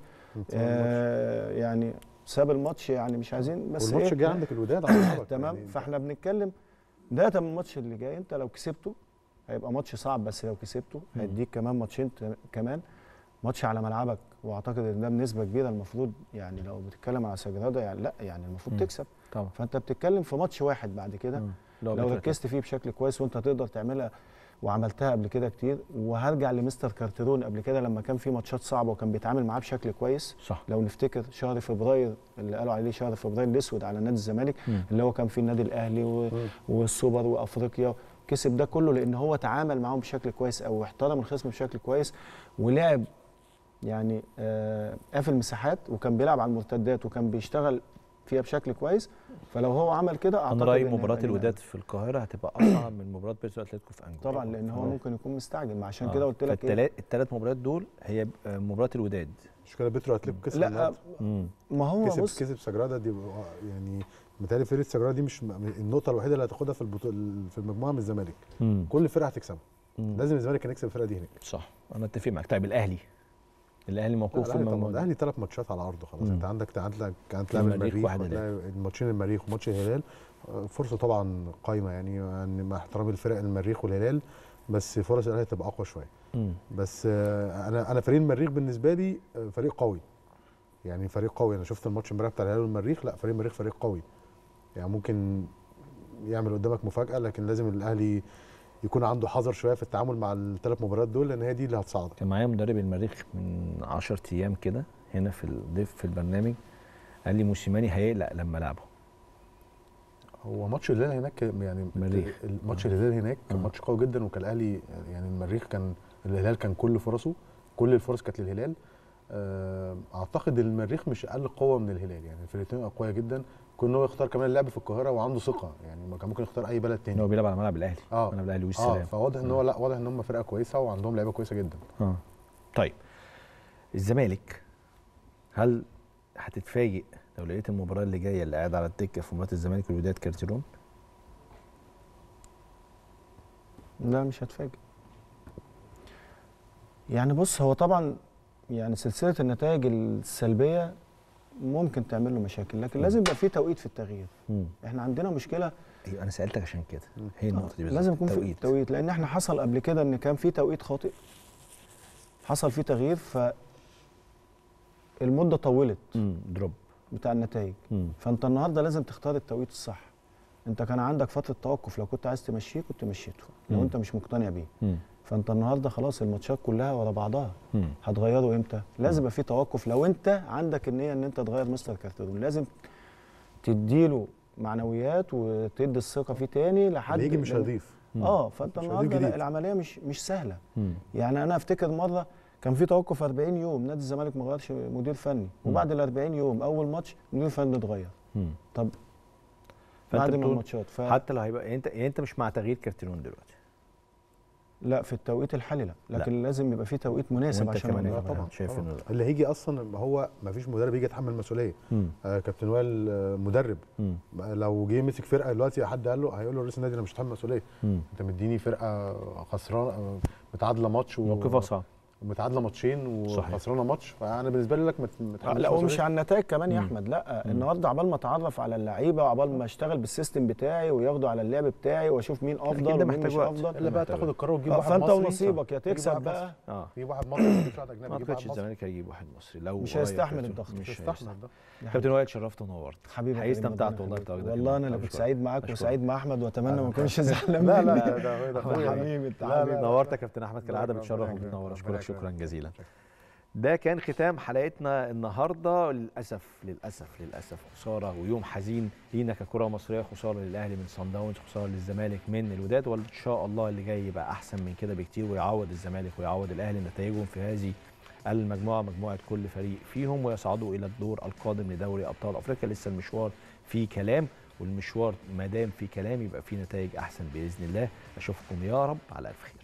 آه يعني ساب الماتش يعني مش عايزين بس والماتش إيه؟ الجاي عندك الوداد على ملعبك تمام يعني فاحنا بنتكلم ده من الماتش اللي جاي انت لو كسبته هيبقى ماتش صعب بس لو كسبته هيديك كمان ماتشين ت- كمان ماتش على ملعبك واعتقد ان ده بنسبه كبيره المفروض يعني لو بتتكلم على سجراده يعني لا يعني المفروض مم. تكسب طبعا فانت بتتكلم في ماتش واحد بعد كده مم. لو بتركز. ركزت فيه بشكل كويس وانت تقدر تعملها وعملتها قبل كده كتير وهرجع لمستر كارترون قبل كده لما كان في ماتشات صعبه وكان بيتعامل معاه بشكل كويس صح لو نفتكر شهر فبراير اللي قالوا عليه شهر فبراير الاسود على نادي الزمالك مم. اللي هو كان فيه النادي الاهلي و... والسوبر وافريقيا كسب ده كله لان هو تعامل معاهم بشكل كويس او احترم الخصم بشكل كويس ولعب يعني آه قافل مساحات وكان بيلعب على المرتدات وكان بيشتغل فيها بشكل كويس فلو هو عمل كده انا اعتقد رايي إن مباراه هيبقى الوداد في القاهره هتبقى اصعب من مباراه بيرسو اتلتيكو في انجولا طبعا لان هو ممكن يكون مستعجل ما عشان آه. كده قلت لك إيه؟ فالتلات الثلاث مباريات دول هي آه، مباراه الوداد مش كده بيترو اتلتيكو كسب لا النهاردة. مم. ما هو كسب بص كسب سجرادا دي يعني متهيألي فرقه سجرادا دي مش م- النقطه الوحيده اللي هتاخدها في البطوله في المجموعه من الزمالك مم. كل فرقه هتكسبها مم. لازم الزمالك كان يكسب الفرقه دي هناك صح انا اتفق معاك طيب الاهلي الاهلي موقوف في الاهلي طبعا المجموعه الاهلي ثلاث ماتشات على ارضه خلاص مم. انت عندك عندك هتلاعب المريخ المريخ واحد وهتلاعب الماتشين المريخ وماتش الهلال آه، فرصه طبعا قايمه يعني يعني مع احترامي الفرق المريخ والهلال بس فرص الاهلي هتبقى اقوى شويه مم. بس آه، انا انا فريق المريخ بالنسبه لي آه، فريق قوي يعني فريق قوي انا شفت الماتش امبارح بتاع الهلال والمريخ لا فريق المريخ فريق قوي يعني ممكن يعمل قدامك مفاجاه لكن لازم الاهلي يكون عنده حذر شويه في التعامل مع الثلاث مباريات دول لان هي دي اللي هتصعدك كان معايا مدرب المريخ من 10 ايام كده هنا في الضيف في البرنامج قال لي موسيماني هيقلق لما لعبه هو ماتش الهلال هناك يعني المريخ. ماتش الهلال هناك كان آه. ماتش قوي جدا وكان الاهلي يعني المريخ كان الهلال كان كل فرصه كل الفرص كانت للهلال آه، اعتقد المريخ مش اقل قوه من الهلال يعني الفرقتين اقوياء جدا كون ان هو يختار كمان اللعب في القاهره وعنده ثقه يعني ما كان ممكن يختار اي بلد ان تاني هو بيلعب على ملعب الاهلي اه ملعب الاهلي اه والسلام فواضح ان هو لا واضح ان هم فرقه كويسه وعندهم لعيبه كويسه جدا اه طيب الزمالك هل هتتفاجئ لو لقيت المباراه اللي جايه اللي قاعد على الدكه في مباراه الزمالك والوداد كارتيرون لا مش هتفاجئ يعني بص هو طبعا يعني سلسله النتائج السلبيه ممكن تعمل له مشاكل لكن مم. لازم يبقى في توقيت في التغيير مم. احنا عندنا مشكله ايوه انا سالتك عشان كده مم. هي النقطه دي بالظبط لازم يكون في توقيت. توقيت لان احنا حصل قبل كده ان كان في توقيت خاطئ حصل فيه تغيير ف المده طولت مم. دروب بتاع النتائج مم. فانت النهارده لازم تختار التوقيت الصح انت كان عندك فتره توقف لو كنت عايز تمشيه كنت مشيته لو مم. انت مش مقتنع بيه مم. فانت النهارده خلاص الماتشات كلها ورا بعضها مم. هتغيره امتى لازم يبقى في توقف لو انت عندك النيه ان انت تغير مستر كارتيرون لازم تديله معنويات وتدي الثقه فيه تاني لحد اللي يجي مش لأن- هيضيف مم. اه فانت مش النهارده هيضيف لا جديد. العمليه مش مش سهله مم. يعني انا افتكر مره كان في توقف 40 يوم نادي الزمالك ما غيرش مدير فني وبعد ال 40 يوم اول ماتش مدير فني اتغير مم. طب فانت بعد ما بتقول الماتشات ف... حتى لو هيبقى يعني انت يعني انت مش مع تغيير كارتيرون دلوقتي لا في التوقيت الحالي لا لكن لازم يبقى في توقيت مناسب وانت عشان كمان ما يا نغير. طبعا شايف طبعاً. انه لا اللي هيجي اصلا هو ما فيش مدرب يجي يتحمل مسؤوليه مم. آه كابتن وائل آه، مدرب مم. لو جه مسك فرقه دلوقتي حد قال له هيقول له رئيس النادي انا مش هتحمل مسؤوليه مم. انت مديني فرقه خسرانه متعادله ماتش و- موقفها صعب ومتعادله ماتشين صحيح. وخسرانه ماتش فانا بالنسبه لي لك ما آه، تتحملش لا ومش مسؤولية. على النتائج كمان يا مم. احمد لا مم. النهارده عبال ما اتعرف على اللعيبه وعبال ما اشتغل بالسيستم بتاعي وياخدوا على اللعب بتاعي واشوف مين أكيد افضل ده ومين محتاج مش وقت. افضل الا بقى تاخد القرار وتجيب آه، واحد فانت مصري ونصيبك يا تجيب تكسب واحد بقى اه تجيب واحد مصري ما تجيبش واحد ما اجنبي تجيب اعتقدش واحد مصري الزمالك هيجيب واحد مصري لو مش قريب هيستحمل كارتيرون. الضغط. مش مش هيستحمل هيستحمل ده كابتن وائل شرفت ونورت حبيبي حقيقي كريم، استمتعت ربنا والله يخليك. بتواجدك والله انا اللي أشكرك. كنت سعيد معاك أشكرك. وسعيد مع احمد واتمنى أنا ما اكونش زعلان لا منك. لا ده هو ده اخويا حبيبي انت لا، لا، حبيبي نورت يا كابتن احمد الله كالعاده يكرمك، بتشرف ربنا يكرمك، وبتنور ربنا اشكرك شكرا يكرمك. جزيلا ده كان ختام حلقتنا النهارده للاسف للاسف للاسف خساره ويوم حزين لينا ككره مصريه خساره للاهلي من صن داونز خساره للزمالك من الوداد وان شاء الله اللي جاي يبقى احسن من كده بكتير ويعوض الزمالك ويعوض الاهلي نتائجهم في هذه المجموعه مجموعه كل فريق فيهم ويصعدوا الى الدور القادم لدوري ابطال افريقيا لسه المشوار فيه كلام والمشوار ما دام في كلام يبقى فيه نتائج احسن باذن الله اشوفكم يا رب على الف خير